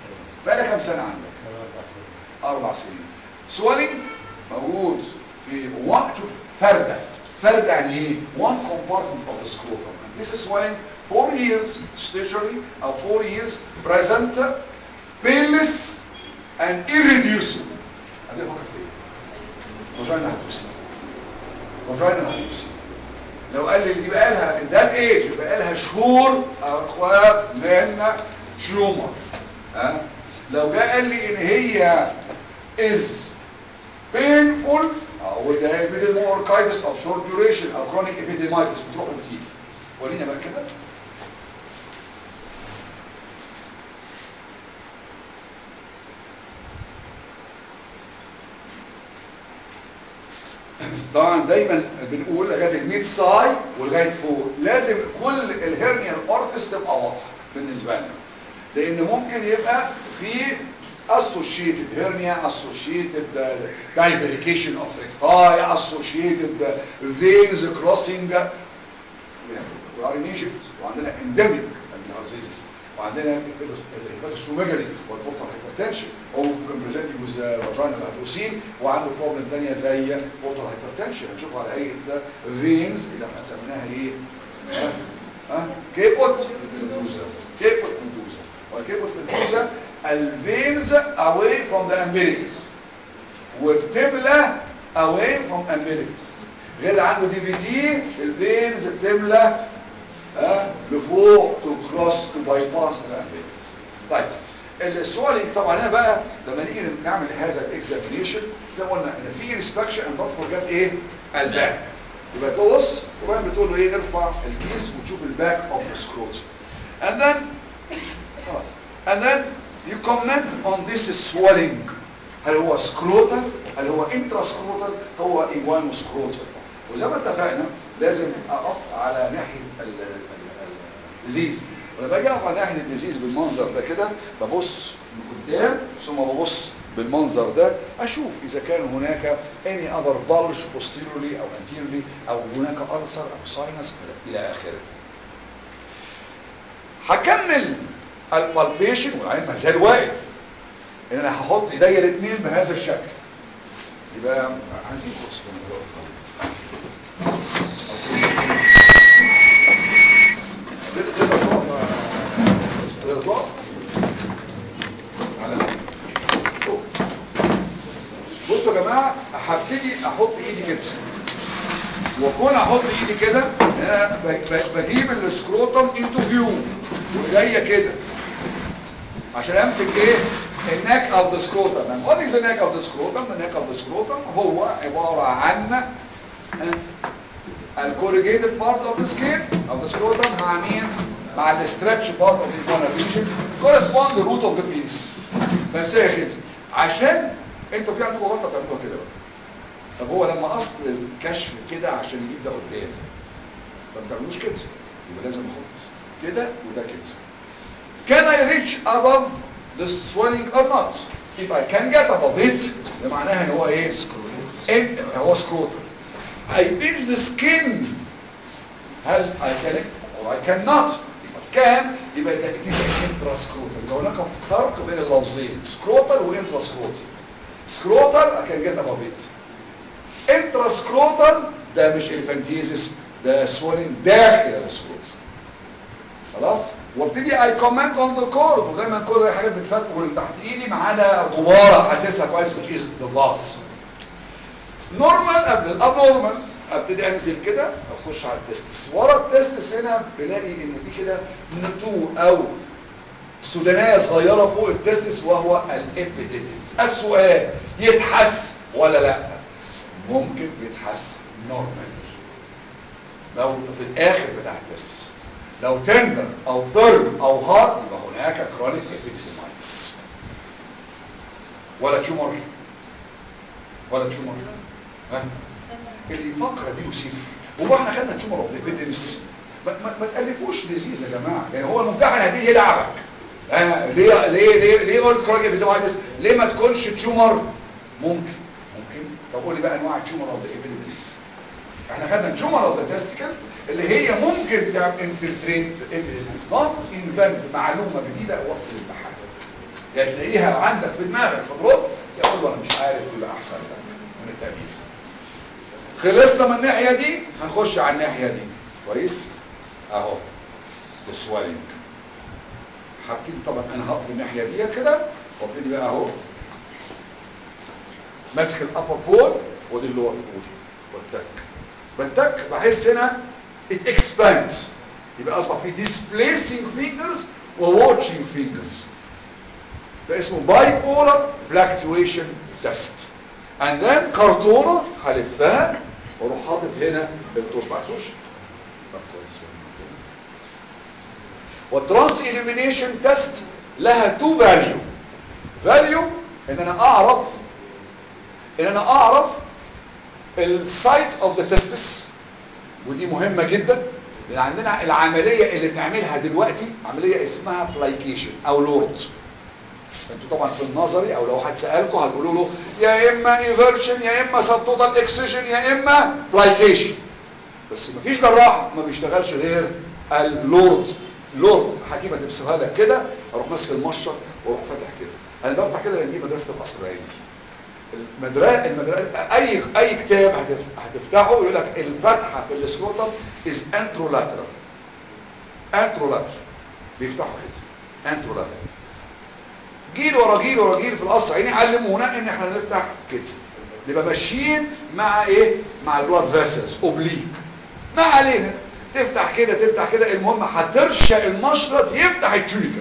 بقى لها كام سنه عندك اربع سنين سوالينج موجود في one شوف فرده فرده يعني ايه one compartment of the scrotum and this is swelling four years stationary او four years present painless and irreducible هدي فكر في ايه vagina هتوسي vagina هتوسي لو قال لي دي بقى لها من ذات ايج بقى لها شهور اخواف من تيومر ها لو جه قال لي ان هي is painful او ده epidermolysis of short duration او chronic epidermitis بتروح وتيجي ورينا بقى كده طبعا دايما بنقول لغايه الميد ساي ولغايه فوق لازم كل الهرنيا الاورفيس تبقى واضحه بالنسبه لنا لان ممكن يبقى في associated hernia associated uh, divarication of recti associated uh, veins crossing we are in Egypt وعندنا endemic bilharzisis وعندنا الهيباتوسوميجالي والبورتال هايبرتنشن هو ممكن بريزنتنج ويز فاجينال ادوسين وعنده بروبلم ثانيه زي بورتال هايبرتنشن هنشوفها على هيئه فينز اللي احنا سميناها ايه ها ها كيبوت ميدوزا كيبوت ميدوزا والكيبوت ميدوزا الفينز away from the umbilicus وبتملى away from umbilicus غير اللي عنده دي في تي الفينز بتملى ها لفوق تو كروس تو باي باس الامبيلكس طيب السؤال طبعا هنا بقى لما نيجي نعمل هذا الاكزامينيشن زي ما قلنا ان في انسبكشن اند نوت فورجيت ايه الباك يبقى تبص وبعدين بتقول له ايه ارفع الكيس وتشوف الباك اوف ذا سكروت and then خلاص and then you comment on this swelling هل هو سكروتال هل هو انترا سكروتال هو ايوانو سكروتال وزي ما اتفقنا لازم اقف على ناحيه الديزيز ولما باجي اقف على ناحيه الديزيز بالمنظر ده كده ببص من قدام ثم ببص بالمنظر ده اشوف اذا كان هناك any other bulge posteriorly او anteriorly او هناك ulcer او sinus الى اخره هكمل البالبيشن والعين ما زال واقف ان انا هحط ايديا الاثنين بهذا الشكل يبقى عايزين كرسي كمان دلوقتي تقدر تقف تقدر تقف على فوق. بصوا يا جماعه هبتدي احط ايدي كده واكون احط ايدي كده انا ب- ب- بجيب السكروتم انتو فيو وايديا كده عشان امسك ايه الناك اوف ذا سكروتم and what is the neck of the scrotum the neck of the scrotum هو عباره عن الكوريجيتد بارت اوف ذا سكين اوف ذا سكروتم مع مين مع الستريتش بارت اوف ذا ريجن كورسبوند روت اوف ذا بيس بمسكها كده عشان انتوا في عندكم غلطه بتعملوها كده بقى طب هو لما اصل الكشف كده عشان يجيب ده قدام فما تعملوش كده يبقى لازم احط كده وده كده Can I reach above the swelling or not? If I can get above it ده معناها ان هو ايه ان هو سكروتر I pinch the skin هل I can or I cannot if I can يبقى ده it is an intrascrotal يبقى هناك فرق بين اللفظين سكروتال وانتراسكروتال سكروتال I can get above it intrascrotal ده مش الفانتيزيس ده swelling داخل السكروتال خلاص وابتدي اي كومنت اون ذا كورد ودايما كل الحاجات بتفتح اللي تحت ايدي ما عدا غباره حاسسها كويس which is the vas نورمال قبل الابنورمال ابتدي انزل كده اخش على التستس ورا التستس هنا بلاقي ان في كده نتو او سودانيه صغيره فوق التستس وهو الابيديديمس السؤال يتحس ولا لا ممكن يتحس نورمال لو في الاخر بتاع التستس لو تندر او ثيرم او هارد يبقى هناك كرونيك ابيديديمايتس ولا تيومر ولا تيومر ها اللي يفكر دي مصيبه هو احنا خدنا تيومر اوف ابيديمس ما, ما, ما تالفوش ديزيز يا جماعه يعني هو الممتحن هتيجي يلعبك ها ليه ليه ليه ليه قلت كرونيك ابيديمايتس ليه ما تكونش تيومر ممكن ممكن طب قول لي بقى انواع التيومر اوف ابيديمس احنا خدنا تيومر اوف ذا تستيكل اللي هي ممكن تعمل انفلتريت الابيديمس نوت انفنت معلومه جديده وقت الامتحان يا تلاقيها عندك في دماغك فترد يقول له انا مش عارف يبقى احسن لك من التأليف خلصنا من الناحية دي هنخش على الناحية دي كويس اهو السوالينج هبتدي طبعا انا هقف الناحية ديت كده وابتدي بقى اهو ماسك الابر بول ودي اللور بول والتك بالتك بحس هنا it expands يبقى اصبح في displacing fingers و watching fingers ده اسمه bipolar fluctuation test and then كرتونة هلفها واروح حاطط هنا التوش بعتوش طب كويس والترانس illumination تيست لها تو فاليو فاليو ان انا اعرف ان انا اعرف السايت اوف ذا تستس ودي مهمة جدا لان عندنا العملية اللي بنعملها دلوقتي عملية اسمها بلايكيشن او لورد انتوا طبعا في النظري او لو حد سألكم هتقولوا له يا اما ايفرشن يا اما سبتوتال اكسجن يا اما بلايكيشن بس مفيش جراح ما بيشتغلش غير اللورد لورد حكيمه تمسكها لك كده اروح ماسك المشط واروح فاتح كده انا بفتح كده لان دي مدرسه الاسرائيلي المدرسه المدرسه اي اي كتاب هتف- هتفتحه يقول لك الفتحه في السكروتم از انترولاترال انترولاترال بيفتحوا كده انترولاترال جيل ورا جيل ورا جيل في القصر عيني علمونا ان احنا نفتح كده نبقى ماشيين مع ايه مع البلاد فيسلز اوبليك ما علينا تفتح كده تفتح كده المهم هترشق المشرط يفتح التونيكا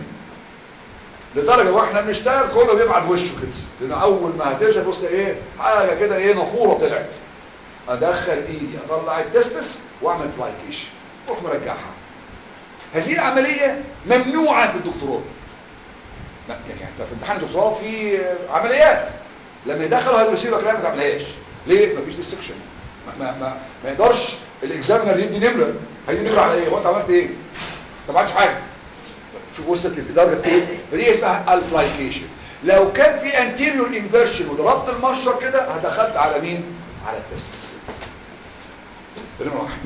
لدرجه واحنا بنشتغل كله بيبعد وشه كده لان اول ما هترشق بص ايه حاجه كده ايه نافوره طلعت ادخل ايدي اطلع التستس واعمل بلايكيشن اروح مرجعها هذه العمليه ممنوعه في الدكتوراه لا يعني حتى في امتحان الدكتوراه في عمليات لما يدخلوا هيدروسيل وكلام ما تعملهاش ليه مفيش ديسكشن ما ما ما, ما يقدرش الاكزامينر يدي نمره هيدي نمره على ايه هو انت عملت ايه انت ما عملتش حاجه شوف وصلت لدرجه ايه فدي اسمها البلايكيشن لو كان في انتيريور انفيرشن وضربت المشر كده دخلت على مين على التستس نمره واحد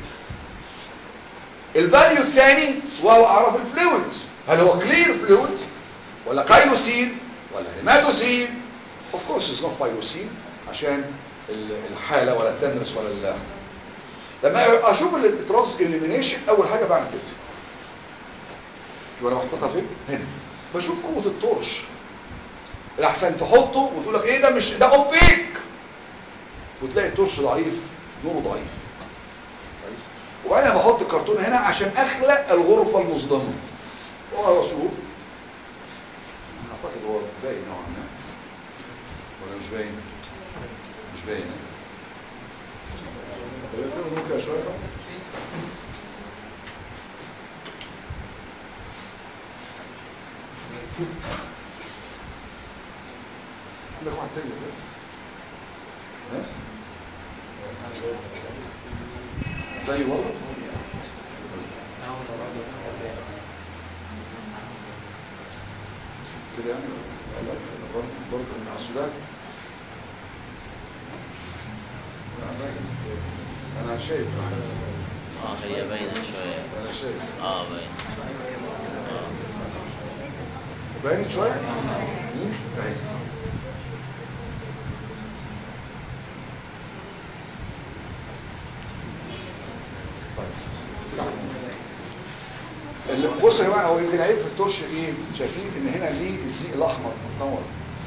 الفاليو الثاني وهو اعرف الفلويد هل هو كلير فلويد ولا كاينوسين ولا هيماتوسين اوف كورس از نوت بايروسين عشان ال- الحاله ولا التندرس ولا ال لما اشوف الترانس اليمينيشن اول حاجه بعمل كده شوف انا محطوطها فين هنا بشوف قوه التورش الاحسن تحطه وتقول لك ايه ده مش ده اوبيك وتلاقي التورش ضعيف نوره ضعيف كويس وبعدين انا بحط الكرتون هنا عشان اخلق الغرفه المصدمه واشوف اعتقد هو باين نوعا ما ولا مش باين مش باين طب ممكن شويه طب عندك واحد تاني ولا إيه؟ ها؟ زي والله كده يعني والله برضه برضه مع السودان لا، باين. انا شايف اه هي باينة شوية انا شايف اه باين باينت شويه مم؟ أهي. طيب. ال- بصوا يا جماعه هو يمكن عيب في الترش ايه شايفين ان هنا ليه الزيق الاحمر منور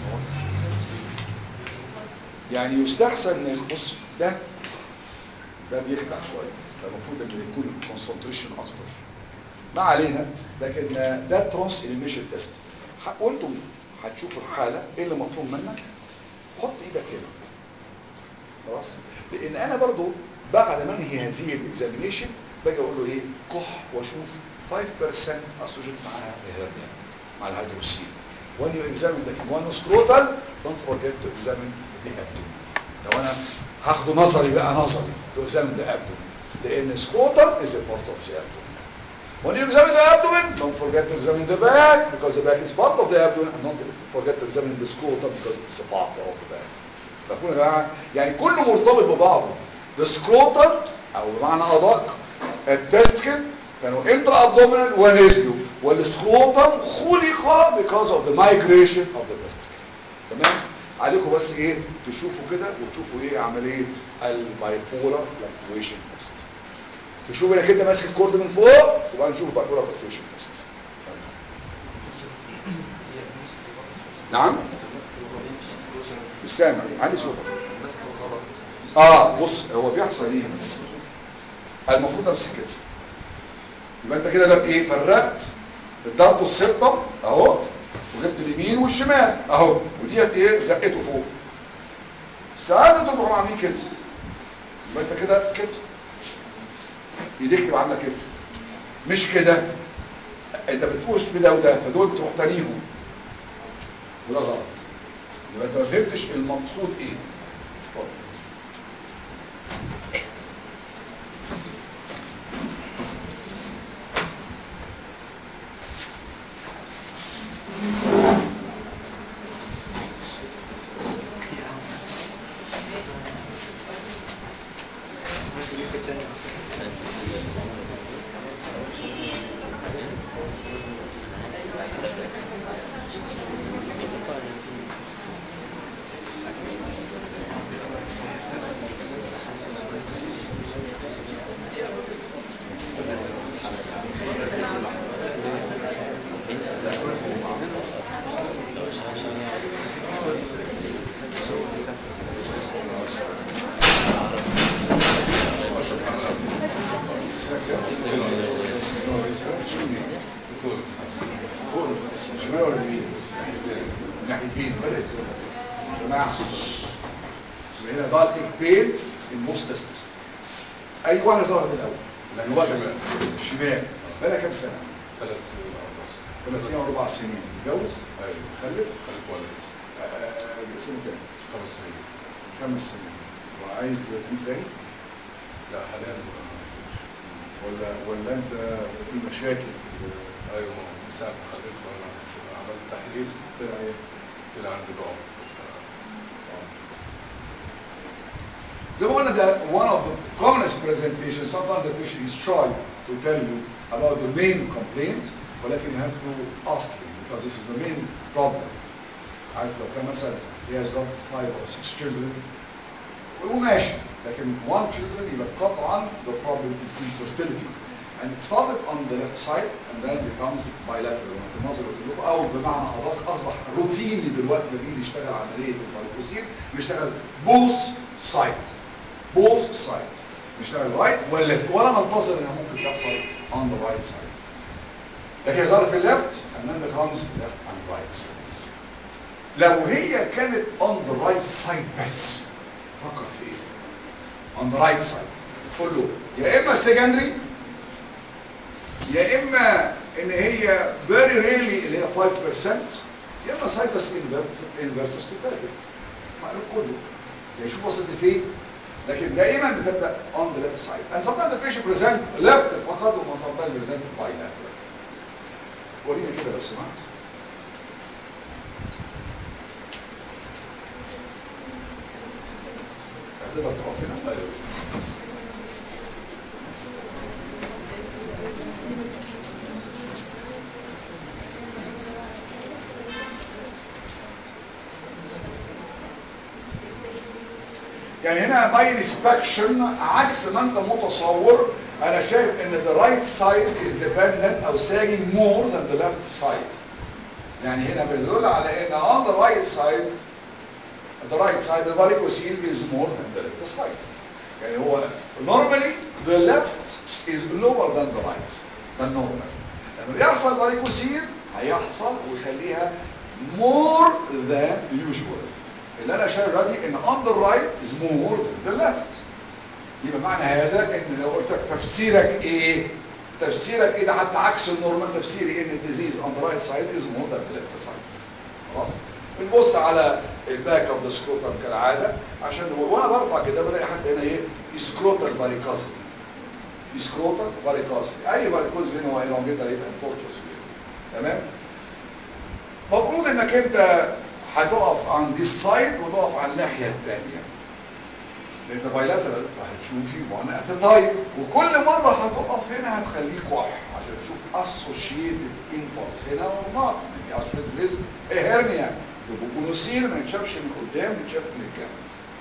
يعني يستحسن ان بص ده ده بيخدع شويه فالمفروض ان يكون الكونسنتريشن اكتر ما علينا لكن ده ترانس اليميشن تيست قلتم هتشوفوا الحاله ايه اللي مطلوب منك حط ايدك هنا خلاص لان انا برضو بعد ما انهي هذه الاكزامينيشن باجي اقول له ايه كح واشوف 5% اسوشيت معاها هيرنيا مع الهيدروسيل when you examine the monoscrotal don't forget to examine the abdomen لو انا هاخده نظري بقى نظري to examine the abdomen لان scrotal is a part of the abdomen When you examine the abdomen, don't forget to examine the back because the back is part of the abdomen and don't forget to examine the scrotum because it's a part of the back. مفهوم يا جماعه؟ يعني كله مرتبط ببعضه. The scrotum او بمعنى ادق التستكل كانوا انترا ابدومينال ونزلوا والسكروتم خلق because of the migration of the testicle تمام عليكم بس ايه تشوفوا كده وتشوفوا ايه عمليه البايبولار فلكتويشن تيست تشوف انك انت ماسك الكورد من فوق وبعدين نشوف البايبولار فلكتويشن تيست نعم مش سامع عندي صوت اه بص هو بيحصل ايه المفروض امسك كده يبقى انت كده دلوقتي ايه فرقت الضغط السبطه اهو وجبت اليمين والشمال اهو وديت ايه زقته فوق ساعات انتوا بتروحوا عاملين كده يبقى انت كده كده ايديك تبقى عامله كده مش كده انت بتقوش بده وده فدول بتروح تانيهم وده غلط يبقى انت ما فهمتش المقصود ايه اتفضل. شمال ولا يمين؟ من ناحيتين بدأ يسوي يا جماعه يبقى هنا ضال بين الموستستس اي واحده ظهرت الاول لان هو الشمال بقى كام سنه؟ ثلاث سنين أو أربع سنين ثلاث سنين او اربع سنين متجوز؟ أيوة خلف؟ خلف ولد آه، سنه كام؟ خمس سنين خمس سنين وعايز تجيب تاني؟ لا حاليا ما- ولا ولا انت في مشاكل أيوة ما هو من ساعة ما خلفت وأنا عملت تحليل طلع ايه؟ طلع عندي ضعف زي ما قلنا ده one of the commonest presentations sometimes the patient is shy to tell you about the main complaint ولكن you have to ask him because this is the main problem عارف لو كان مثلا he has got five or six children وماشي لكن one children يبقى قطعا the problem is infertility and it started on the left side and then becomes bilateral في النظر والقلوب او بمعنى ادق اصبح روتيني دلوقتي لما بيجي يشتغل عمليه البايبوسين بيشتغل both sides both sides بيشتغل right ولا left ولا ننتظر انها ممكن تحصل on the right side لكن هي ظهرت في الليفت and then becomes left and right لو هي كانت on the right side بس فكر في ايه on the right side قول له يا اما secondary يا اما ان هي very rarely اللي هي 5% يا اما سايتس انفيرسس تو تارجت معلوم كله يعني شوف وصلت فين لكن دائما بتبدا on the left side and sometimes the patient present left فقط وما sometimes present bilateral ورينا كده لو سمحت هتقدر تقف هنا أيوة يعني هنا باي انسبكشن عكس ما انت متصور انا شايف ان the right side is dependent او sagging more than the left side يعني هنا بيدل على ان on the right side the right side the varicocele is more than the left side يعني هو normally the left is lower than the right ده normal لما بيحصل varicocele هيحصل ويخليها more than usual اللي انا شايف دلوقتي ان on the right is more than the left يبقى معنى هذا ان لو قلت لك تفسيرك ايه تفسيرك ايه ده حتى عكس النورمال تفسيري ان الديزيز on the right side is more than the left side خلاص بنبص على الباك اوف ذا سكروتم كالعاده عشان نقول وانا برفع كده بلاقي حتى هنا ايه سكروتال فاريكوسيتي سكروتال فاريكوسيتي اي فاريكوز فين هو elongated and tortuous vein. تمام المفروض انك انت هتقف عن دي السايد وتقف على الناحيه الثانيه لان ده بايلاترال فهتشوفي وان ات تايم وكل مره هتقف هنا هتخليه كح عشان تشوف اسوشيتد امبلس هنا ونوت يعني اسوشيتد ليس هيرنيا البونوسيل ما يتشافش من قدام يتشاف من الجنب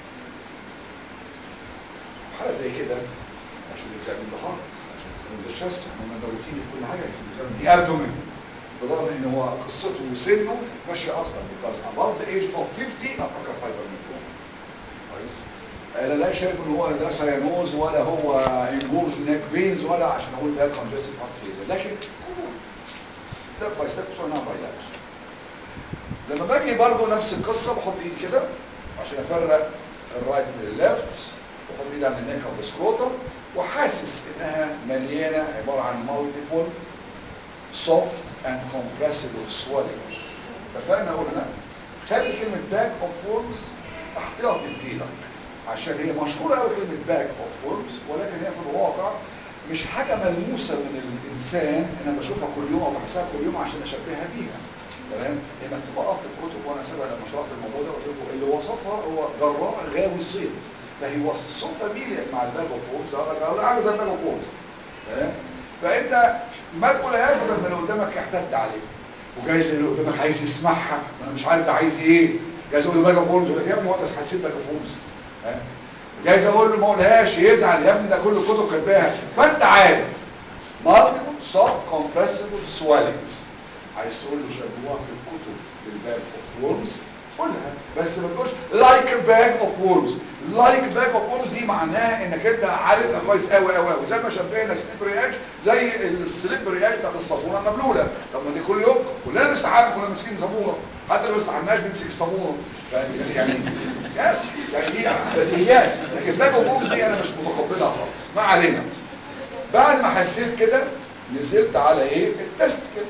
حاجه زي كده عشان اكزامين ذا هارت عشان اكزامين ذا شست احنا ده روتيني في كل حاجه عشان اكزامين دي ابدومين بالرغم ان هو قصته وسنه ماشيه اكتر because above the age of 50 افكر فايبر من كويس انا لا شايف ان هو ده سيانوز ولا هو انجورج نيك فينز ولا عشان اقول ده كونجستيف هارت فيلر لكن ستيب باي ستيب صنع بايلات لما باجي برضو نفس القصه بحط ايدي كده عشان افرق الرايت من الليفت بحط ايدي على النيك او السكروتم وحاسس انها مليانه عباره عن مالتيبل soft and compressible swellings اتفقنا اقول هنا خلي كلمه باك اوف فورمز احتياطي في جيبك عشان هي مشهوره قوي كلمه باك اوف فورمز ولكن هي في الواقع مش حاجه ملموسه من الانسان انا بشوفها كل يوم او بحسها كل يوم عشان اشبهها بيها تمام هي مكتوبه اه في الكتب وانا سبق لما شرحت الموضوع ده قلت لكم اللي وصفها هو جراح غاوي صيد فهي was so familiar مع الباك اوف فورمز ده عامل زي الباك اوف فورمز تمام فانت ما تقولهاش بدل ما اللي قدامك يحتد عليك وجايز اللي قدامك عايز يسمعها انا مش عارف ده عايز ايه جايز اقول له باجا فورمز يقول لك يا ابني هو انت حسيت باجا فورمز جايز اقول له ما اقولهاش يزعل يا ابني ده كل الكتب كاتباها فانت عارف multiple sub compressible swellings عايز تقول له شبهوها في الكتب بالباك اوف وورمز قولها بس ما تقولش لايك باك اوف وورمز لايك باك اوف وورمز دي معناها انك انت عارفها كويس قوي قوي قوي زي ما شبهنا السليب رياج زي السليب رياج بتاعت الصابونه المبلوله طب ما دي كل يوم كلنا بنستحمى كلنا ماسكين صابونه حتى اللي ما بيستحماش بيمسك الصابونه يعني يس يعني دي بديهيات لكن باك اوف وورمز دي انا مش متقبلها خالص ما علينا بعد ما حسيت كده نزلت على ايه التست كده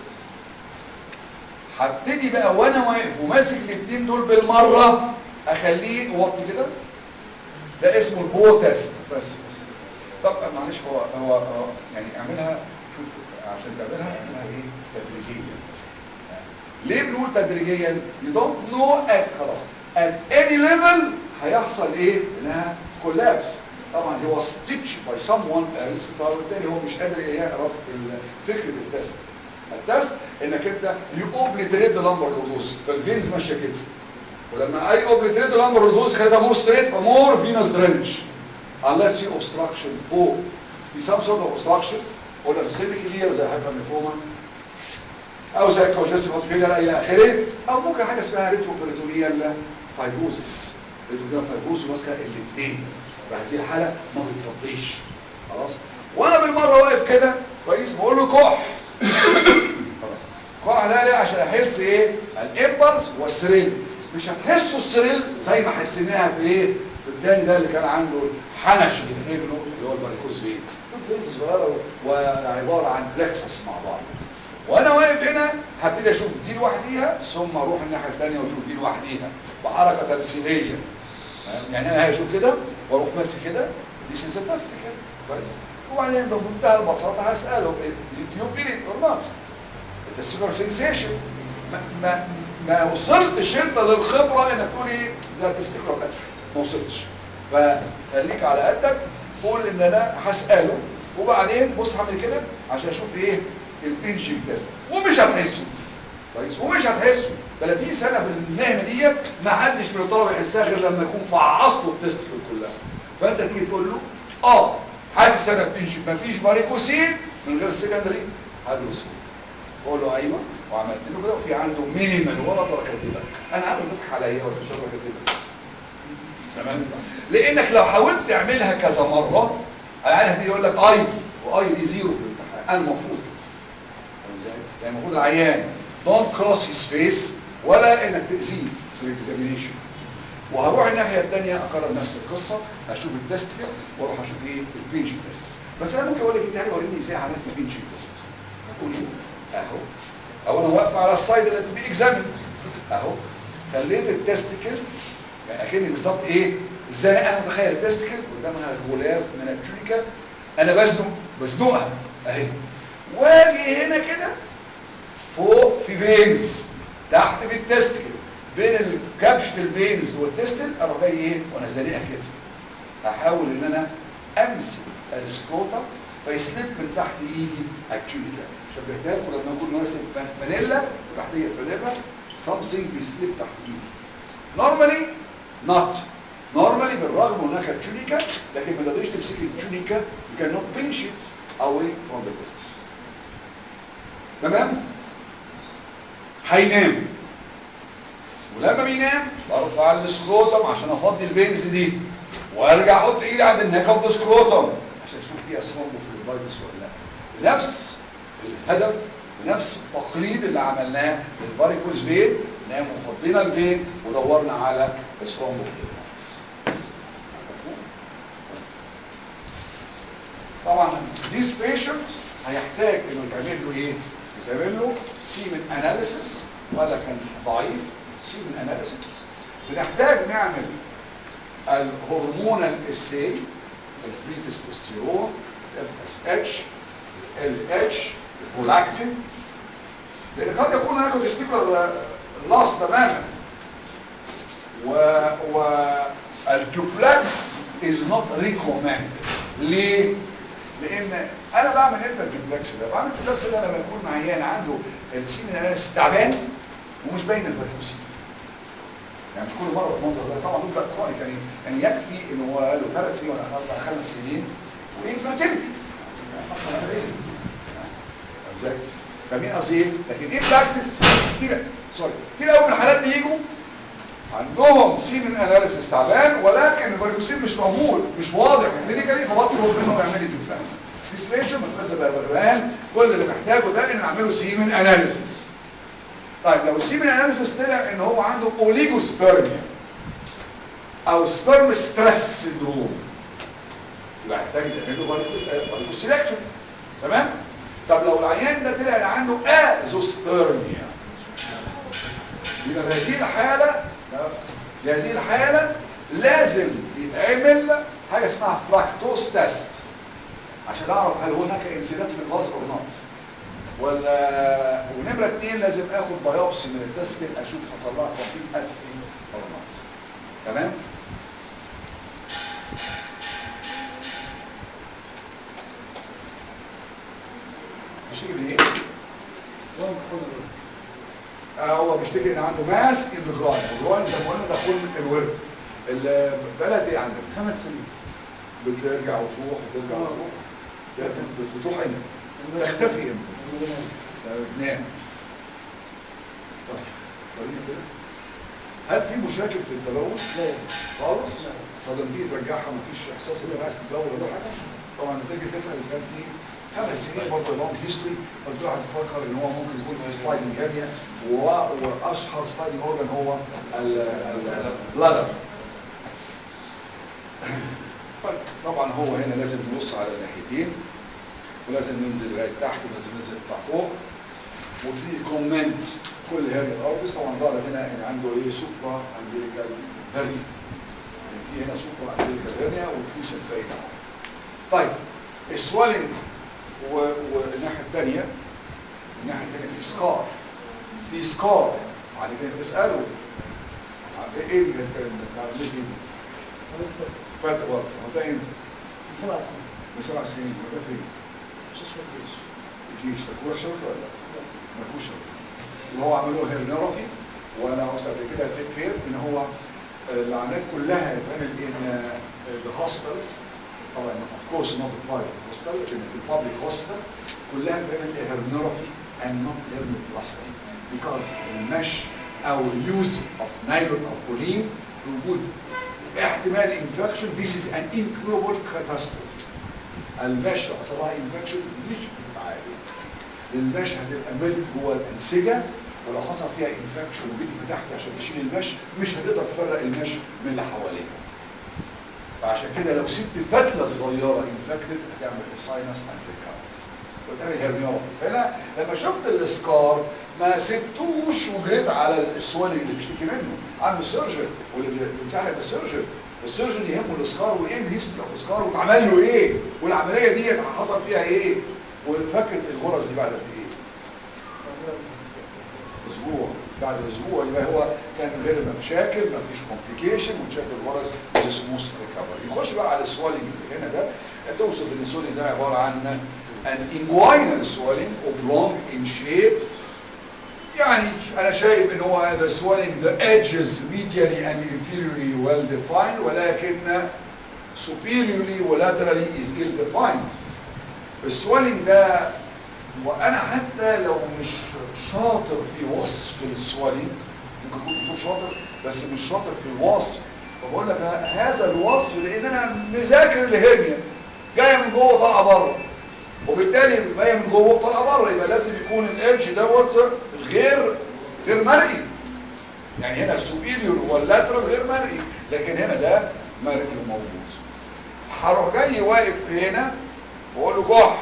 هبتدي بقى وانا واقف وماسك الاثنين دول بالمره اخليه اوطي كده ده اسمه البو تيست بس بس طب معلش هو هو هو يعني اعملها شوف عشان تعملها اعملها ايه تدريجيا ليه بنقول تدريجيا you don't know at خلاص at any level هيحصل ايه انها كولابس طبعا هو stitched by someone else فبالتالي هو مش قادر يعرف فكره التست التست انك انت يو اوبليتريت ذا لامبر رودوس فالفينز ماشيه كده ولما اي اوبليتريت ذا لامبر رودوس خليها مور ستريت فمور فينس درينج unless في obstruction فوق في some sort of obstruction ولا في السيمي كلير زي هايبرنيفوما او زي كونجستيف فيلر الى اخره او ممكن حاجه اسمها ريتروبريتونيال فايبروزس ريتروبريتونيال فايبروزس ماسكه الاثنين في هذه الحاله ما بيفضيش خلاص وانا بالمره واقف كده كويس بقول له كح كح ده ليه عشان احس ايه الامبلس والسريل مش هتحسوا السريل زي ما حسيناها في ايه في التاني ده اللي كان عنده حنش اللي في رجله اللي هو الباريكوز فين بلينز صغيره وعباره عن بلكسس مع بعض وانا واقف هنا هبتدي اشوف دي لوحديها ثم اروح الناحيه الثانيه واشوف دي لوحديها بحركه تمثيليه يعني انا هشوف كده واروح ماسك كده دي سيز تيست كده كويس وبعدين بمنتهى البساطه هساله يو فيل ات اور نوت التستيكولار سنسيشن ما ما ما وصلتش انت للخبره انك تقول ايه ده تستيكولار اتروفي ما وصلتش فخليك على قدك قول ان انا هساله وبعدين بص هعمل كده عشان اشوف ايه البنشنج تيست ومش هتحسه كويس ومش هتحسه 30 سنه في المهنه ديت ما حدش من الطلبه يحسها غير لما يكون فعصته التست في كلها فانت تيجي تقول له اه حاسس انا بنشنج مفيش باريكوسين من غير سكندري هدروسين قول له ايوه وعملت له كده وفي عنده مينيمال ولا اقدر اكذبك انا عارف تضحك عليا ولا مش هقدر اكذبك تمام لانك لو حاولت تعملها كذا مره العيال دي يقول لك اي واي دي زيرو في الامتحان انا المفروض كده ازاي يعني المفروض العيان دونت كروس هيز فيس ولا انك تاذيه في الاكزامينيشن وهروح الناحيه الثانيه اكرر نفس القصه اشوف التست كده واروح اشوف ايه البينشنج تيست بس انا ممكن اقول لك انت يعني وريني ازاي عملت البينشنج تيست هتقول ايه اهو او انا واقف على السايد اللي تو بي اكزاميند اهو خليت التستيكل يعني اكني بالظبط ايه ازاي انا متخيل التستيكل قدامها غلاف من التريكا انا بزنق بزنقها اهي واجي هنا كده فوق في فينز تحت في التستيكل بين كبشه الفينز والتستل اروح جاي ايه وانا زانقها كده هحاول ان انا امسك السكروتا فيسلب من تحت ايدي التونيكا شبهتها لكم لما اكون ماسك فانيلا وتحتيه فانيلا something بيسلب تحت ايدي normally not normally بالرغم هناك التونيكا لكن ما تقدريش تمسكي التونيكا you cannot pinch it away from the testis تمام هينام ولما بينام برفع السكروتم عشان افضي الفينز دي وارجع احط ايدي عند النيك اوف ذا سكروتم عشان اشوف فيها ثرومبو في الفيروس ولا لا بنفس الهدف بنفس التقليد اللي عملناه للفاريكوز فين نام وفضينا الفين ودورنا على الثرومبو في الفيروس مفهوم طبعا this patient هيحتاج انه يتعمل له ايه يتعمل له سيمن اناليسيس ولا كان ضعيف سيمن اناليسيس بنحتاج نعمل الهرمونال اسي الفري تستوستيرون الاف اس اتش ال اتش البرولاكتين لان قد يكون هناك تستيكولار لاس تماما و و الدوبلكس از نوت ريكومند ليه؟ لان انا بعمل امتى الدوبلكس ده؟ بعمل الدوبلكس ده لما يكون عيان عنده السين اناليسيس تعبان ومش باين الفيروسين يعني مش كل مره المنظر ده طبعا دول كرونيك يعني يعني يكفي ان هو له ثلاث سنين ولا خمس خمس سنين وانفيرتيليتي ازاي؟ فاهمين قصدي ايه؟ لكن ايه براكتس كتير سوري كتير قوي من الحالات بيجوا عندهم سيمن اناليسيس تعبان ولكن الفيروسين مش موجود مش واضح كلينيكالي فبطلوا منه يعمل لي ديفرنس ديسبيشن مثلا بغبغان كل اللي محتاجه ده ان نعمله سيمن اناليسيس طيب لو السيمن اناليسيس طلع ان هو عنده اوليجوسبيرميا او سبرم ستريس سيندروم يبقى يحتاج يعمل له فاريكوس سيلكشن تمام طب لو العيان ده طلع ان عنده ازوسبيرميا يبقى في هذه الحاله في هذه الحاله لازم يتعمل حاجه اسمها فراكتوز تيست عشان اعرف هل هناك انسداد في الغاز او نوت ولا ونمره اثنين لازم اخد بايوبسي من التسكن اشوف حصل لها كومبليت اتفي او نوت تمام تشتكي من ايه؟ آه هو بيشتكي ان عنده ماس ان ذا جراين الجراين زي ما قلنا ده كل الورد البلد ايه عندك؟ خمس سنين بترجع وتروح وترجع وتروح ده بتروح امتى؟ تختفي امتى؟ بتنام طيب وريني كده هل في مشاكل في التبول؟ لا خالص؟ لا. طب لما تيجي ترجعها مفيش احساس ان هي عايز تتبول ولا حاجه؟ طبعا لما تيجي تسال اذا كان في خمس سنين برضه لونج هيستوري قلت له هتفكر ان هو ممكن يكون في سلايدنج اريا واشهر سلايدنج اورجن هو البلادر طيب طبعا هو هنا لازم نبص على الناحيتين ولازم ننزل لغايه تحت ولازم ننزل نطلع فوق وفي كومنت كل هيرنيا الارتس طبعا ظهرت هنا ان عنده ايه سوبرا امريكال هيرنيا يعني في هنا سوبرا امريكال هيرنيا وفي سنفرينا طيب السوالنج والناحيه الثانيه الناحيه الثانيه في سكار في سكار بعد كده تساله ايه اللي كان بتعمل فات برضه هو ده امتى؟ من سبع سنين من سبع سنين وده فين؟ مستشفى الجيش الجيش تكون شبكه ولا لا؟ ما فيهوش شبكه اللي هو عملوه هيرنيرافي وانا قلت قبل كده تيك كير ان هو العمليات كلها يتعمل ان ذا هوسبيتالز طبعا اوف كورس نوت برايفت هوسبيتال لكن في البابليك هوسبيتال كلها بتعمل هيرنيرافي and not هيرنيوبلاستي because المش او اليوز اوف نايلون او بولين وجود احتمال انفكشن this is an incurable catastrophe المش لو حصل لها انفكشن مش بتتعالج المش هتبقى ملك جوه الانسجه ولو حصل فيها انفكشن وجيتي فتحتي عشان تشيل المش مش هتقدر تفرق المش من اللي حواليها فعشان كده لو سبت فتله صغيره انفكتد هتعمل ساينس اند ريكارنس وتعمل هيرنيوفي فانا لما شفت السكار ما سبتوش وجريت على السوالي اللي بيشتكي منه عنده سيرجن واللي بيمساعد السيرجن السيرجن يهمه السكار وايه الهيستوري اوف السكار واتعمل له ايه والعمليه دي حصل فيها ايه وفكت الغرز دي بعد قد ايه اسبوع بعد اسبوع يبقى هو كان من غير ما مشاكل ما فيش كومبليكيشن وتشاف الورث سموث ريكفري يخش بقى على السوالينج اللي هنا ده توصف ان السوالينج ده عباره عن an inguinal swelling oblong in shape يعني انا شايف ان هو the swelling the edges medially and inferiorly well defined ولكن superiorly ولاترally is ill defined السوالينج ده وانا حتى لو مش شاطر في وصف السوالينج ممكن اكون دكتور شاطر بس مش شاطر في الوصف فبقول لك هذا الوصف لان انا مذاكر الهرنيا جايه من جوه طالعه بره وبالتالي جايه من جوه طالعه بره يبقى لازم يكون الادج دوت غير غير مرئي يعني هنا السوبيريور واللاترال غير مرئي لكن هنا ده مرئي وموجود هروح جاي واقف هنا واقول له كح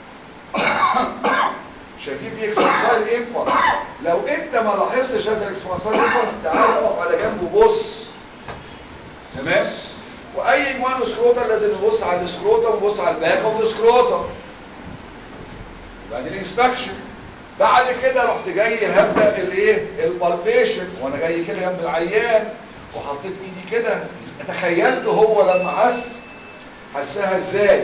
شايفين في اكسبانسايل امبلس لو انت ما لاحظتش هذا الاكسبانسايل امبلس تعال اقف على جنبه بص تمام واي جوانو سكروتر لازم نبص على السكروتم ونبص على الباك اوف السكروتم بعدين انسبكشن بعد كده رحت جاي هبدا الايه البالبيشن وانا جاي كده جنب العيان وحطيت ايدي كده تخيلت هو لما حس حسها ازاي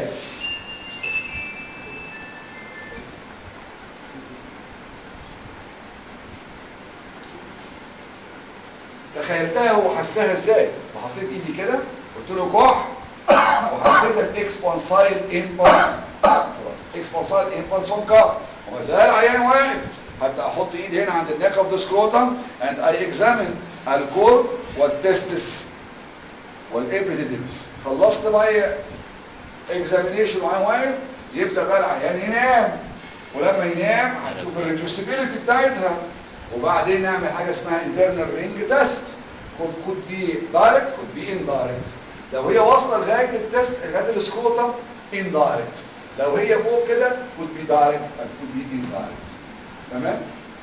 تخيلتها هو حسها ازاي فحطيت ايدي كده قلت له كح وحسيت الاكسبانسايل امبلس خلاص اكسبانسايل امبلس اون كف وما زال العيان واقف هبدا احط ايدي هنا عند النيك اوف ذا سكروتم اند اي اكزامين الكور والتستس والابيديدمس خلصت بقى اكزامينيشن وعين واقف يبدا بقى العيان ينام ولما ينام هنشوف الريجوسيبيليتي بتاعتها وبعدين نعمل حاجه اسمها internal ring test could could be direct could be indirect لو هي واصله لغايه التست لغايه السكروتم indirect لو هي فوق كده could be direct and could be indirect تمام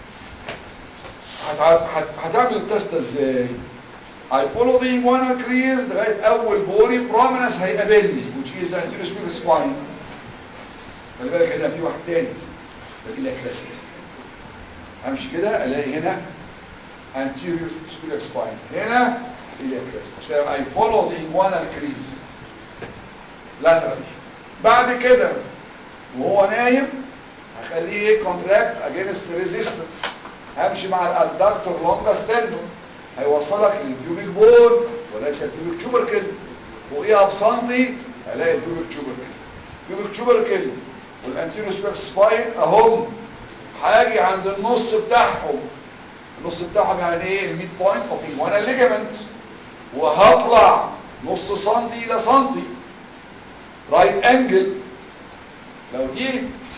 هت- هت- هتعمل التست ازاي I follow the inguinal crease لغايه اول بوري prominence هيقابلني which is anterior speaker spine خلي بالك هنا في واحد تاني ده لك ليست امشي كده الاقي هنا anterior spherical spine هنا iliac crest عشان I follow the inguinal crease laterally بعد كده وهو نايم هخليه contract against resistance همشي مع الادكتور longus tendon هيوصلك للبيوبيك بون وليس البيوبيك تيوبركل فوقيها بسنتي الاقي البيوبيك تيوبركل البيوبيك تيوبركل والانتيريو سبيك سباين اهم هاجي عند النص بتاعهم النص بتاعهم يعني ايه الميد بوينت اوف انجوانا ليجامنت وهطلع نص سنتي الى سنتي رايت انجل لو دي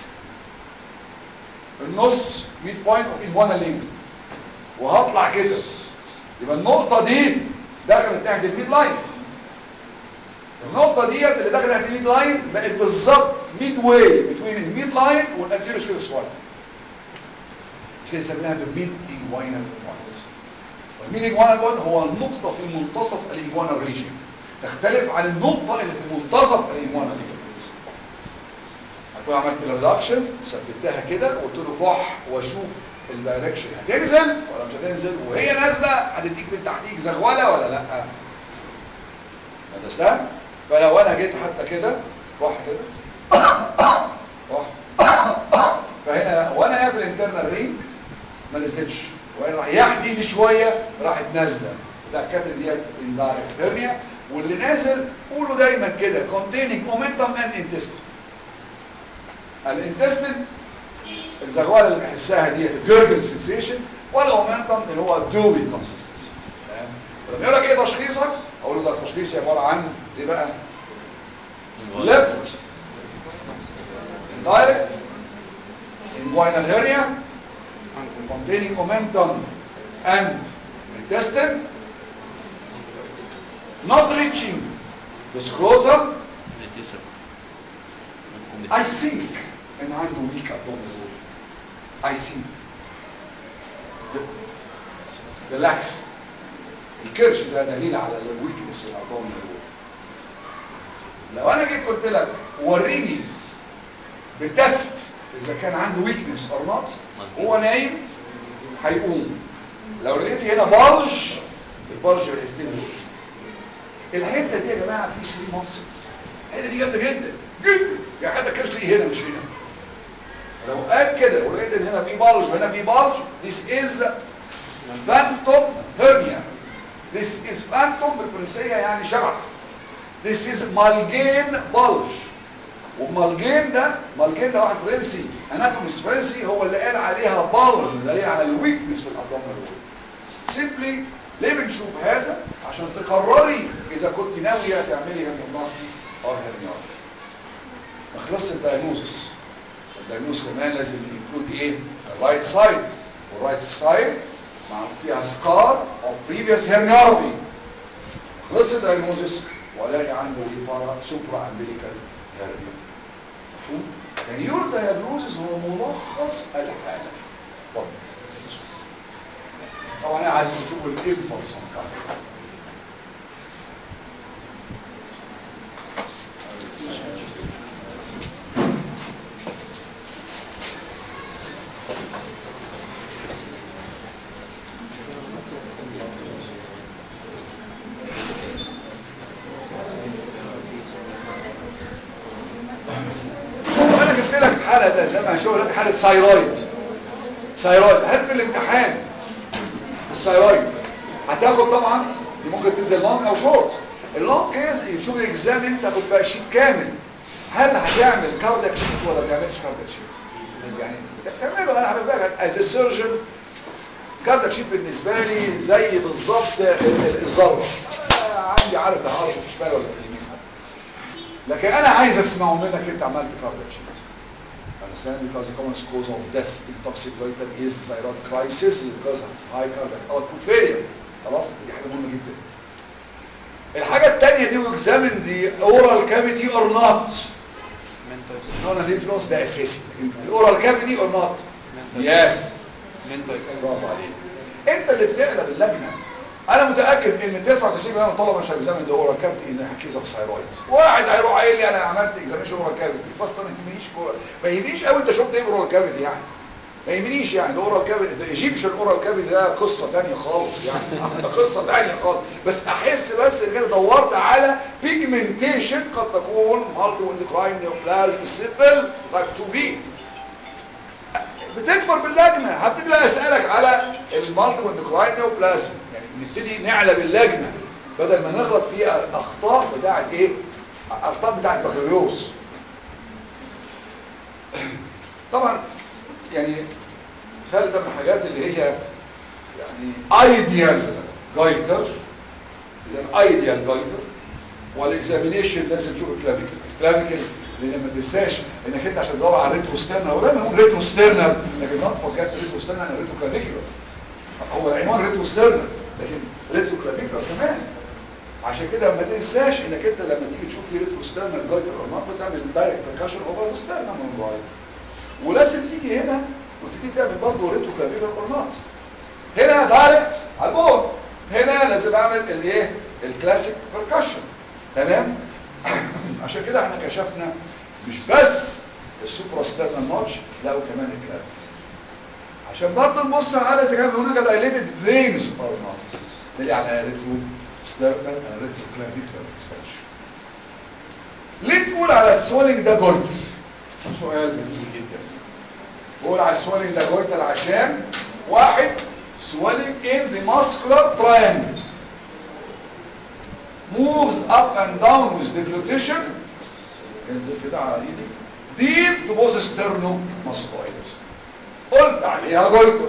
النص ميد بوينت اوف انجوانا ليجامنت وهطلع كده يبقى النقطة دي دخلت ناحية الميد لاين النقطة دي اللي دخلت ناحية الميد لاين بقت بالظبط ميد واي بين الميد لاين والانتيريو سبيك سباين كده سميناها بالميد ايجوينال بوينت والميد ايجوينال بوينت هو النقطة في منتصف الايجوينال ريجن تختلف عن النقطة اللي في منتصف الايجوينال ريجن هكون عملت الريدكشن ثبتها كده وقلت له كح واشوف الدايركشن هتنزل ولا مش هتنزل وهي نازله هتديك من تحتيك زغوله ولا لا اندرستاند فلو انا جيت حتى كده كح كده كح فهنا وانا قافل الانترنال رينج ما نزلتش وانا ريحت ايدي شويه راحت نازله اتاكدت ان ديت اندايركت هيرنيا واللي نازل قولوا دايما كده containing momentum and intestine الانتستين الزغوله اللي بحسها ديت الجرجل سنسيشن والاومنتم اللي هو الدوبي كونسيستنسي ولما يقول لك ايه تشخيصك اقول له ده التشخيص عباره عن ايه بقى ليفت دايركت inguinal hernia containing momentum and intestine not reaching the scrotum I think ان عنده weak abdominal wall I see the, the lax الكرش ده دليل على الويكنس في الابdominal wall لو انا جيت قلت لك وريني بتست اذا كان عنده ويكنس اور نوت هو نايم هيقوم لو لقيت هنا بلج البلج الحتتين دول الحته دي يا جماعه في 3 ماسلز الحته دي جامده جدا جدا يعني حتى كرتي هنا مش هنا لو قال كده لو لقيت ان هنا في بلج وهنا في بلج this is phantom hernia this is phantom بالفرنسيه يعني شبح this is malgain bulge ومالجين ده مالجين ده واحد فرنسي اناتوميست فرنسي هو اللي قال عليها بالج دليل على الويكنس في الابدومينال وول سيمبلي ليه بنشوف هذا عشان تقرري اذا كنت ناويه تعملي هرموناستي او هرموناستي ما خلصش الدايجنوزس الدايجنوز كمان لازم يكون ايه الرايت سايد والرايت سايد معروف فيها سكار او بريفيوس هرنيولوجي خلص الدايجنوزس والاقي عنده ايه بارا سوبرا امبليكال هرنيا مفهوم يعني يور دايجنوزس هو ملخص الحاله اتفضل طبعا انا عايز تشوفوا الانفرس وانا جبت لك حاله ده زي ما هنشوف دلوقتي حاله ثايرويد ثايرويد هل في الامتحان الثايرويد هتاخد طبعا دي ممكن تنزل لونج او شورت اللونج كيس يشوف اكزامين تاخد بقى شيت كامل هل هتعمل كاردياك شيت ولا ما تعملش كاردياك شيت يعني تعمله انا هبقى بالك از سيرجن كاردياك شيت بالنسبه لي زي بالظبط ال- ال- الذره أنا عندي عارف ده عارف في شمال ولا في اليمين لكن انا عايز اسمعه منك انت عملت كاردياك شيت understand because the common cause of death in toxic goiter is thyroid crisis because of high cardiac output failure خلاص دي حاجه مهمه جدا الحاجه الثانيه دي examine the oral cavity or not نونا الانفلونس ده اساسي الاورال كافيتي or not yes برافو عليك انت اللي بتقلب اللجنه انا متاكد ان 99% من الطلبه مش هيكزامن الاورال كافيتي ان هكيزه في ثايرويد واحد هيروح قايل لي انا عملت اكزاميشن اورال كافيتي فاصلا ما يهمنيش كورة. ما يهمنيش قوي انت شفت ايه اورال كافيتي يعني ما يهمنيش يعني ده اورال كافيتي ده ايجيبشن اورال كافيتي ده قصه ثانيه خالص يعني ده قصه ثانيه خالص بس احس بس ان كده دورت على بيجمنتيشن قد تكون مالتي اندوكراين نيوبلازم سيمبل تايب 2 بي بتكبر باللجنه هبتدي بقى اسالك على المالتيبل اندوكراين نيوبلازم يعني نبتدي نعلى باللجنه بدل ما نغلط في الاخطاء بتاعه ايه اخطاء بتاعه بكالوريوس طبعا يعني خالد ده من الحاجات اللي هي يعني ايديال جايتر اذا ايديال جايتر والاكزامينيشن لازم تشوف الكلافيكل الكلافيكل لان ما تنساش انك انت عشان تدور على الريترو ستيرنال هو دايما نقول ريترو ستيرنال لكن نوت فورجيت ريترو ستيرنال ريترو كلافيكولار هو العنوان ريترو ستيرنال لكن ريترو كلافيكولار كمان عشان كده ما تنساش انك انت لما تيجي تشوف في ريترو ستيرنال جايتر او نوت بتعمل دايركت بركشن اوفر ستيرنال من رايت ولازم تيجي هنا وتبتدي تعمل برضه ريترو كلافيكولار اور نوت هنا دايركت على البول هنا لازم اعمل الايه الكلاسيك بركشن تمام عشان كده احنا كشفنا مش بس السوبرا ستيرنال نوتش لا وكمان الكلاب عشان برضه نبص على اذا كان هناك دايليتد فينز اور نوت دي على ريترو ستيرنال ريترو كلافيكولار اكستنشن ليه تقول على السويلنج ده جويتر سؤال جميل جدا بقول على السويلنج ده جويتر عشان واحد swelling in the muscular triangle moves up and down with deglutition ينزل كده على ايدي deep to both sternomastoids قلت عليها جويتر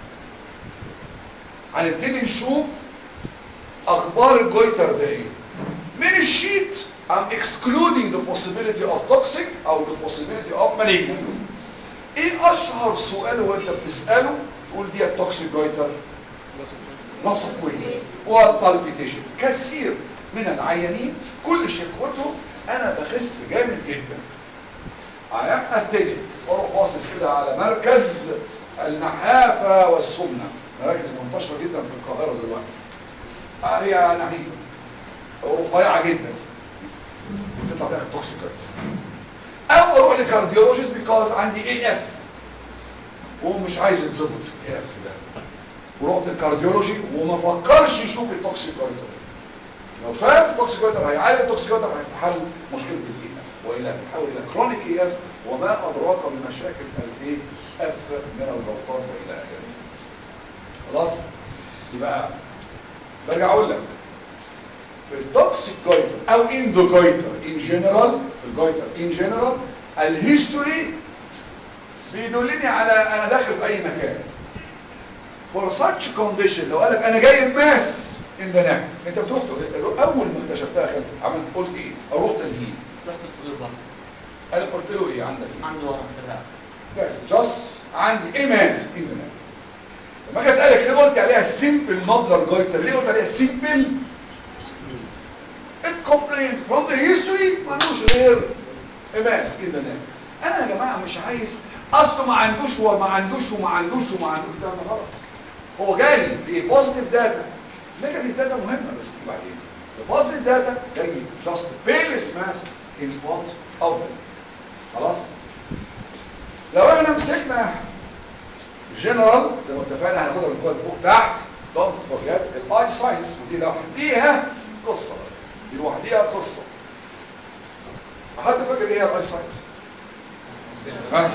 هنبتدي نشوف اخبار الجويتر ده ايه من الشيت I'm excluding the possibility of toxic او the possibility of malignant ايه اشهر سؤال وانت بتسأله تقول دي التوكسيك جويتر loss of weight والبالبيتيشن كثير من العيانين كل شكوتهم انا بخس جامد جدا على التاني واروح باصص كده على مركز النحافة والسمنة مراكز منتشرة جدا في القاهرة دلوقتي آه هي نحيفة ورفيعة جدا وتطلع تاخد توكسيك جويتر او اروح لكارديولوجيست بيكوز عندي اي اف ومش عايز يتظبط في الاف ده ورحت الكارديولوجي وما فكرش يشوف التوكسيكويتر لو شاف التوكسيكويتر هيعالج التوكسيكويتر هتحل مشكله الاي اف والا بتحول الى كرونيك اي اف وما ادراك بمشاكل الاي اف من الضغطات والى اخره خلاص يبقى برجع اقول لك في التوكسيك جايتر او اندو جايتر ان جنرال في الجايتر ان جنرال الهيستوري بيدلني على انا داخل في اي مكان for such condition لو قالك انا جاي ماس ان ذا نك انت بتروح ت- اول ما اكتشفتها خلت عملت قلت ايه او رحت الهيل رحت الفطور بره انا قلت له ايه عندك إيه؟ عنده ورم بتاع بس جاست عندي ايه ماس ان ذا نك لما اجي اسالك ليه قلت عليها سيمبل مادلر جايتر ليه قلت عليها سيمبل الكومبلين فروم ذا هيستوري ملوش غير ماس ان ذا نك انا يا جماعه مش عايز اصله ما عندوش وما عندوش وما عندوش وما عندوش ده غلط هو جاي ببوزيتيف داتا نيجاتيف داتا مهمه بس دي بعدين البوزيتيف داتا جاي جاست بيلس ماس ان فونت اوف خلاص لو احنا مسكنا جنرال زي ما اتفقنا هناخدها من فوق لفوق تحت دونت فورجيت الاي ساينس ودي لوحديها قصه دي لوحديها قصه حد فاكر ايه هي الاي ساينس ها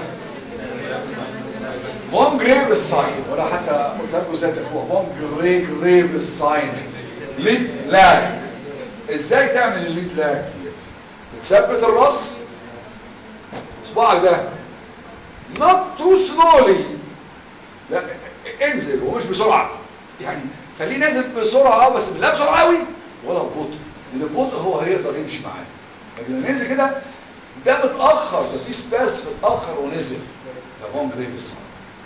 فون جريف الساين ولا حتى قلت لكم ازاي تسموها فون جريف الساين ليد لاج ازاي تعمل الليد لاج ديت بتثبت الراس صباعك ده not too slowly لا انزل ومش بسرعه يعني خليه نازل بسرعه اه بس لا بسرعه قوي ولا ببطء لان البطء هو هيقدر يمشي معاه لكن لما ينزل كده ده متاخر ده في سباس متاخر ونزل ده فون جريف الساين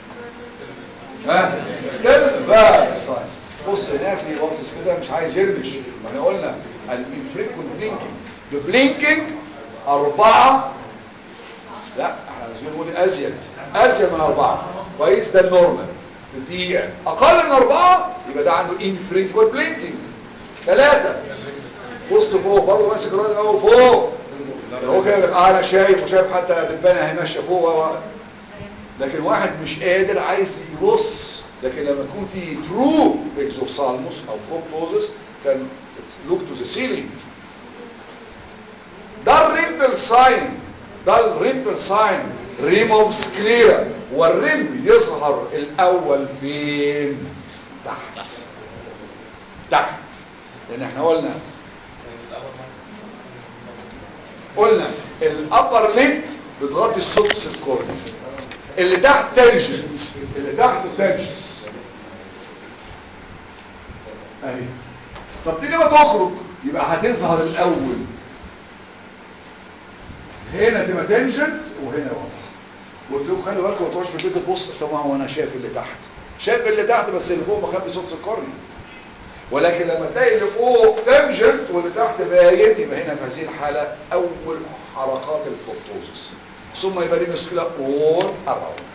ها ستيل بقى الساين بص هناك ليه باصص كده مش عايز يرمش احنا قلنا الانفريكوينت بلينكينج البلينكينج أربعة لا احنا عايزين نقول ازيد ازيد من أربعة كويس ده النورمال في الدقيقة أقل من أربعة يبقى ده عنده infrequent blinking ثلاثة بص فوق برضه ماسك الراجل اهو فوق هو كده يقول لك اه انا شايف وشايف حتى دبانه اهي ماشيه فوق و- لكن واحد مش قادر عايز يبص لكن لما يكون في ترو اكزوفسالموس او بروبتوزس كان لوك تو ذا سيلينج ده الريمبل ساين ده الريمبل ساين ريم اوف سكليرا والريم يظهر الاول فين تحت تحت لان احنا قلنا قلنا الابر ليد بتغطي السدس الكورني اللي تحت تنجنت اللي تحت تنجنت اهي طب دي لما تخرج يبقى هتظهر الاول هنا تبقى تنجنت وهنا واضحه قلت لكم خلي بالكم ما تروحش في البيت تبص طبعا هو انا شايف اللي تحت شايف اللي تحت بس اللي فوق مخبي سدس الكورني ولكن لما تلاقي اللي فوق تنجنت واللي تحت باين يبقى هنا في هذه الحالة أول حركات البروبتوزس ثم يبقى دي مشكلة all around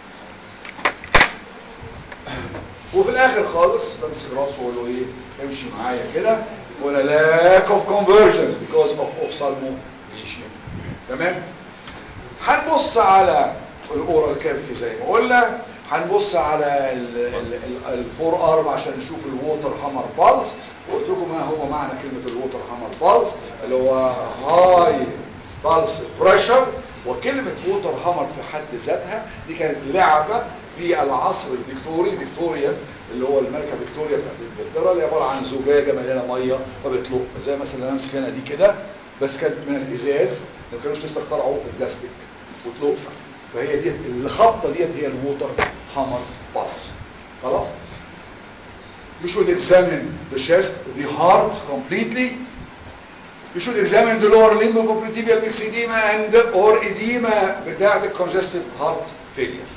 وفي الآخر خالص بمسك راسه واقول له إيه امشي معايا كده ولا lack of convergence because of ophthalmoplegia تمام هنبص على الاورال كافيتي زي ما قلنا هنبص على الفور ارم عشان نشوف الووتر هامر بالز وقلت لكم ما هو معنى كلمة الووتر هامر بالز اللي هو هاي بالز بريشر وكلمة ووتر هامر في حد ذاتها دي كانت لعبة في العصر الفيكتوري فيكتوريا اللي هو الملكة فيكتوريا بتاعت انجلترا اللي عبارة عن زجاجة مليانة مية فبتلق زي مثلا اللي انا امسك هنا دي كده بس كانت من الازاز ما كانوش لسه اخترعوا البلاستيك وتلق فهي ديت الخبطه ديت هي الووتر هامر بالز خلاص you should examine the chest the heart completely you should examine the lower limb of popliteal myxedema and or edema بتاعه الcongestive heart failure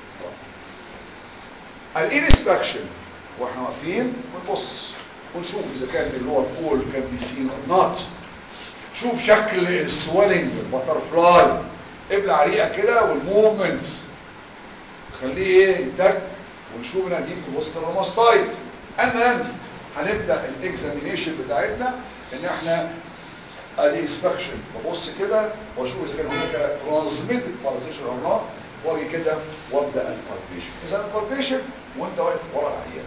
الانسبكشن واحنا واقفين ونبص ونشوف اذا كان اللور بول كان بي سين اور نوت شوف شكل السويلنج البتر فلاي ابلع ريقه كده والموفمنتس خليه ايه يتك ونشوف نتيجه وسط الروماستايد انا هنبدا الاكزامينيشن بتاعتنا ان احنا ادي انسبكشن ببص كده واشوف اذا كان هناك ترانسميتد بارازيشن اور نوت واجي كده وابدا البالبيشن اذا البالبيشن وانت واقف ورا العيان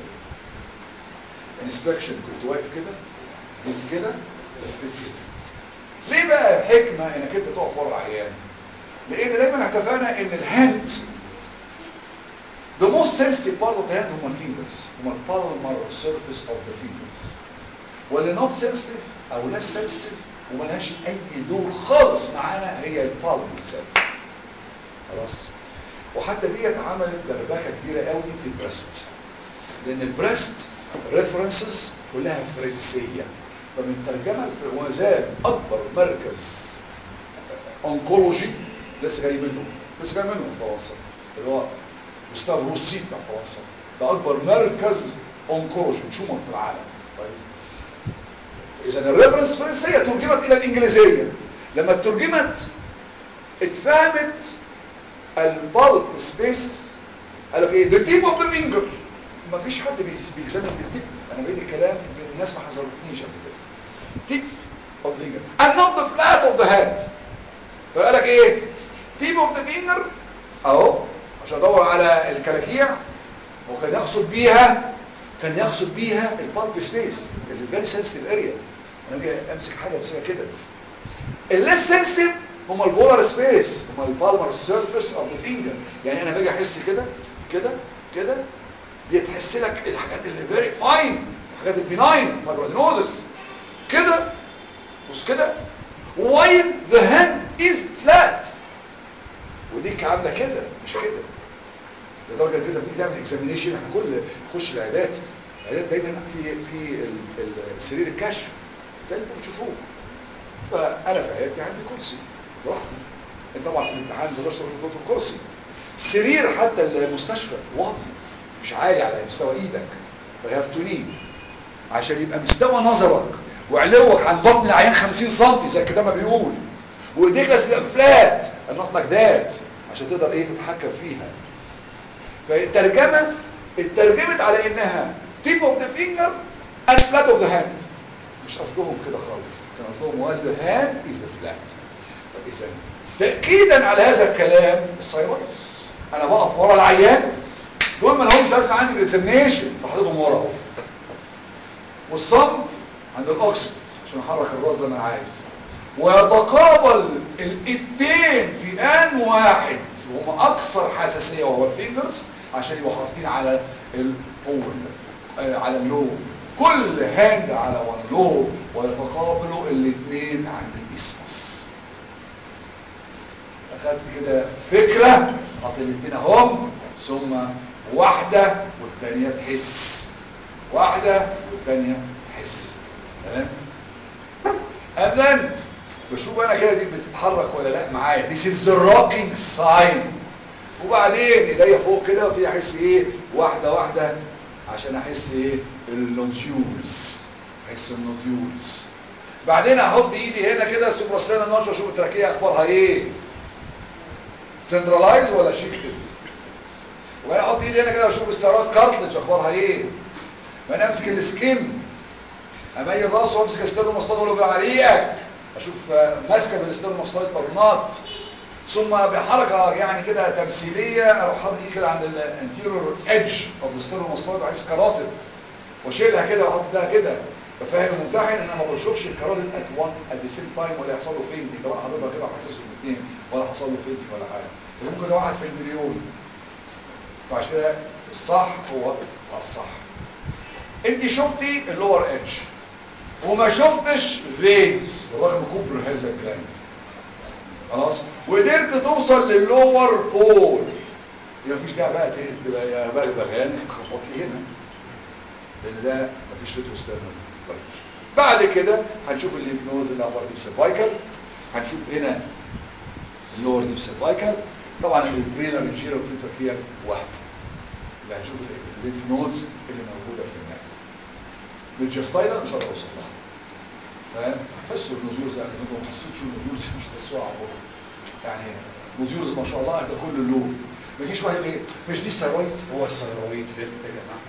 انسبكشن كنت واقف كده جيت كده لفيت كده ليه بقى حكمه انك انت تقف ورا العيان لان دايما اتفقنا ان الهاند the most sensitive part of the hand هما الفينجرز هما البالمر surface of the fingers واللي not sensitive او less sensitive وملهاش اي دور خالص معانا هي البالم itself خلاص وحتى ديت عملت دربكه كبيره قوي في البريست لان البريست ريفرنسز كلها فرنسيه فمن ترجمه الفر... وما زال اكبر مركز اونكولوجي لسه جاي منه لسه جاي منه في فرنسا اللي هو جوستاف روسي بتاع فرنسا ده اكبر مركز اونكولوجي تشومر في العالم كويس اذا الريفرنس فرنسيه ترجمت الى الانجليزيه لما ترجمت اتفهمت البالب سبيسز قال لك ايه the tip of the finger ما فيش حد بيجزمن بالتيب انا بقيت الكلام يمكن الناس ما حذرتنيش قبل كده tip of the finger and not the flat of the hand فقال لك ايه tip of the finger اهو عشان ادور على الكلاكيع وكان يقصد بيها كان يقصد بيها البالب سبيس اللي فيري سنسيتيف اريا انا باجي امسك حاجه امسكها كده الليس سنسيتيف هم الفولار سبيس هم البالمر سيرفيس اوف ذا فينجر يعني انا باجي احس كده كده كده دي تحس لك الحاجات اللي فيري فاين الحاجات البيناين فايبرادينوزس كده بص كده while the hand is flat وديك عامله كده مش كده لدرجه كده بتيجي تعمل اكزامينيشن احنا كل نخش العيادات العيادات دايما في في ال- ال- سرير الكشف زي اللي انتم بتشوفوه فانا في عيادتي عندي كرسي براحتي انت طبعا في الامتحان ما تقدرش تروح لدكتور كرسي سرير حتى المستشفى واطي مش عالي على مستوى ايدك فهاف تو نيد عشان يبقى مستوى نظرك وعلوك عن بطن العيان 50 سم زي الكتاب ما بيقول وايديك لازم تبقى فلات النقط مجدات عشان تقدر ايه تتحكم فيها فالترجمه اترجمت على انها tip of the finger and flat of the hand مش قصدهم كده خالص كان قصدهم while the hand is flat طب اذا تاكيدا على هذا الكلام الثايرويد انا بقف ورا العيان دول ما لهمش لازمه عندي في الاكزامينيشن فحطيتهم ورا اهو والصم عند الاوكسيد عشان احرك الراس زي ما انا عايز ويتقابل الايدين في ان واحد وهم اكثر حساسيه وهو الفينجرز عشان يبقوا حاطين على البول آه، على اللوب كل هاند على وان لوب ويتقابلوا الاثنين عند الاسمس اخدت كده فكره حط الاثنين اهم ثم واحده والثانيه تحس واحده والثانيه تحس تمام and then بشوف انا كده دي بتتحرك ولا لا معايا this is the rocking sign وبعدين ايديا فوق كده وابتدي احس ايه واحده واحده عشان احس ايه النوديولز احس النوديولز بعدين احط ايدي هنا كده السوبراستانا نوتش واشوف التراكيه اخبارها ايه سنترلايز ولا شيفتد وبعدين احط ايدي هنا كده واشوف السيارات كارتلج اخبارها ايه وانا امسك السكين اميل راسه وامسك الستيرنوماستويد واقول له بعريقك اشوف آه، ماسكه بالستيرنوماستويد اور نوت ثم بحركه يعني كده تمثيليه اروح حاطط ايدي كده عند الانتيريور ايدج اوف ذا ستيرنوماستويد عايز كاراتد واشيلها كده واحط لها كده بفهم الممتحن ان انا ما بشوفش الكاراتد ات وان ات ذا سيم تايم ولا يحصل له فينتنج طبعا حاططها كده وحاسسهم الاثنين ولا حصل له فينتنج ولا حاجه ده ممكن ده واحد في المليون فعشان كده الصح هو الصح انت شفتي اللور ايدج وما شفتش فينز رغم كبر هذا الجلاند خلاص وقدرت توصل لللور بول يبقى مفيش داعي بقى ت- تبقى يا بقى بغيان تخبط لي هنا لان ده مفيش ريتروستيرنال بعد كده هنشوف الليمف نوز اللي عباره دي سيرفايكال هنشوف هنا اللور ديب سيرفايكال طبعا البرينر الجيرو بريتوكيال وهم اللي هنشوف ال- الليمف نودز اللي موجوده في النك بالجستاينال مش هقدر اوصل لها فاهم حسوا النزولز يعني انتوا ما حسيتش النزولز مش تحسوها على بعض يعني نزولز ما شاء الله ده كل اللون ما يجيش واحد ايه مش دي الثيرويد هو الثيرويد فهمت يا جماعه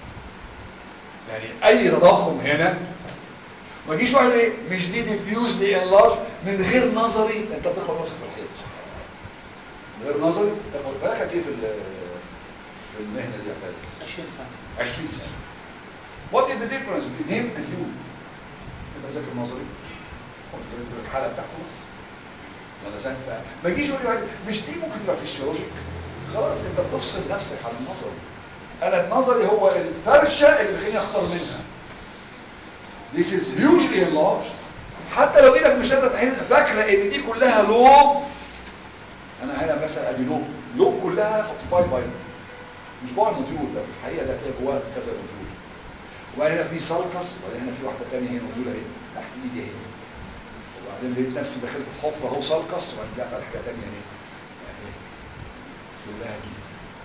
يعني اي تضخم هنا ما يجيش واحد ايه مش دي ديفيوزلي انلارج من غير نظري انت بتخبط راسك في الحيط غير نظري طب بالك قد ايه في ال- في المهنه دي يا خالد 20 سنة 20 سنه What is the difference between him and you انت مذاكر نظري هو مش بيذاكر الحاله بتاعته بس ولا سهل ما يجيش يقول لي واحد، مش دي ممكن تبقى فيسيولوجيك خلاص انت بتفصل نفسك عن النظري انا النظري هو الفرشه اللي بيخليني اختار منها This is hugely enlarged حتى لو ايدك مش قادره تحل فاكره ان دي كلها لوب انا هنا مثلا ادي لوب لوب كلها اوكيبايد باي مش بقى نوديول ده في الحقيقه ده تلاقي جواه كذا نوديول وبعدين هنا في سالكس وبعدين هنا في واحده ثانيه هي نوديول اهي تحت ايدي اهي وبعدين لقيت نفسي دخلت في حفره اهو سالكس وبعدين طلعت على حاجه ثانيه اهي اهي كلها دي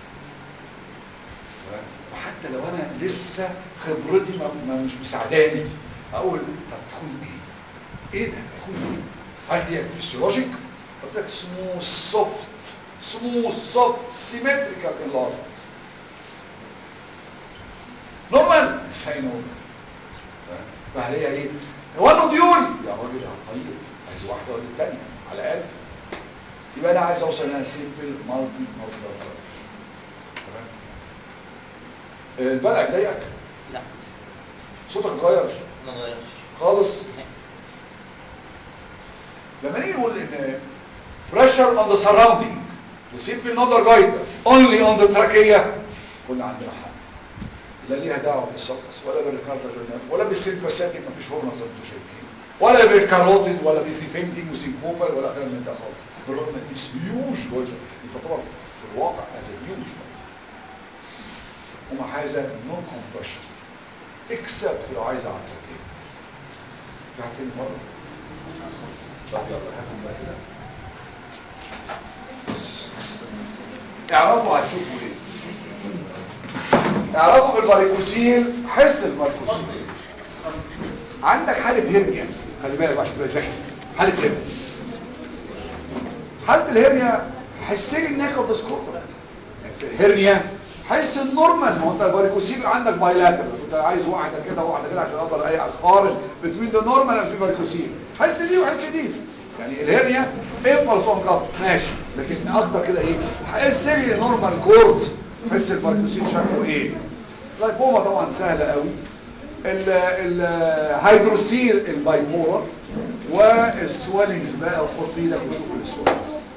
وحتى لو انا لسه خبرتي ما ما مش مساعداني اقول طب تكون ايه ايه ده تكون ايه هل دي فيسيولوجيك قلت لك اسمه سوفت اسمه سوفت سيمتريكال انلارجمنت نورمال ازاي نورمال فهل هي ايه هو نوديول يا راجل طيب ادي واحده ودي الثانيه على الاقل يبقى انا عايز اوصل انها سيمبل مالتي نوديولار تمام البلع ضايقك لا صوتك اتغير ما اتغيرش خالص لما نيجي نقول ان pressure on the surrounding the simple nodal goiter only on the trachea كنا عندنا حق لا ليها دعوه بالسقس ولا بالريكاردا جورنال ولا بالسيمباثيك مفيش هرمون زي ما انتم شايفين ولا بالكاروتيد ولا في فينتنج وسينكوبر ولا خير من ده خالص بالرغم ان دي هيوج جويتر دي تعتبر في الواقع از هيوج جويتر ومع هذا نو كومبريشن اكسبت لو عايز على التركيه في حاجه تاني مره طب يلا هاتهم بقى كده اعرفوا هتشوفوا ايه اعرفوا بالباريكوسيل حس الباريكوسيل عندك حالة هرنيا خلي بالك عشان تبقى ذكي حالة هرنيا حالة الهرنيا حس لي الناك اوف سكوتر هرنيا حس النورمال ما هو انت الباريكوسيل عندك بايلاترال انت عايز واحده كده وواحده كده عشان اقدر اي اقارن بين ذا نورمال اند باريكوسيل حس دي وحس دي يعني الهرنيا امبلس اون كات ماشي لكن اكتر كده ايه حس لي نورمال كورد حس الباركوسين شكله ايه اللايبوما طبعا سهله قوي الهيدروسيل البايبولر والسوالينجز بقى وحط ايدك وشوف السوالينجز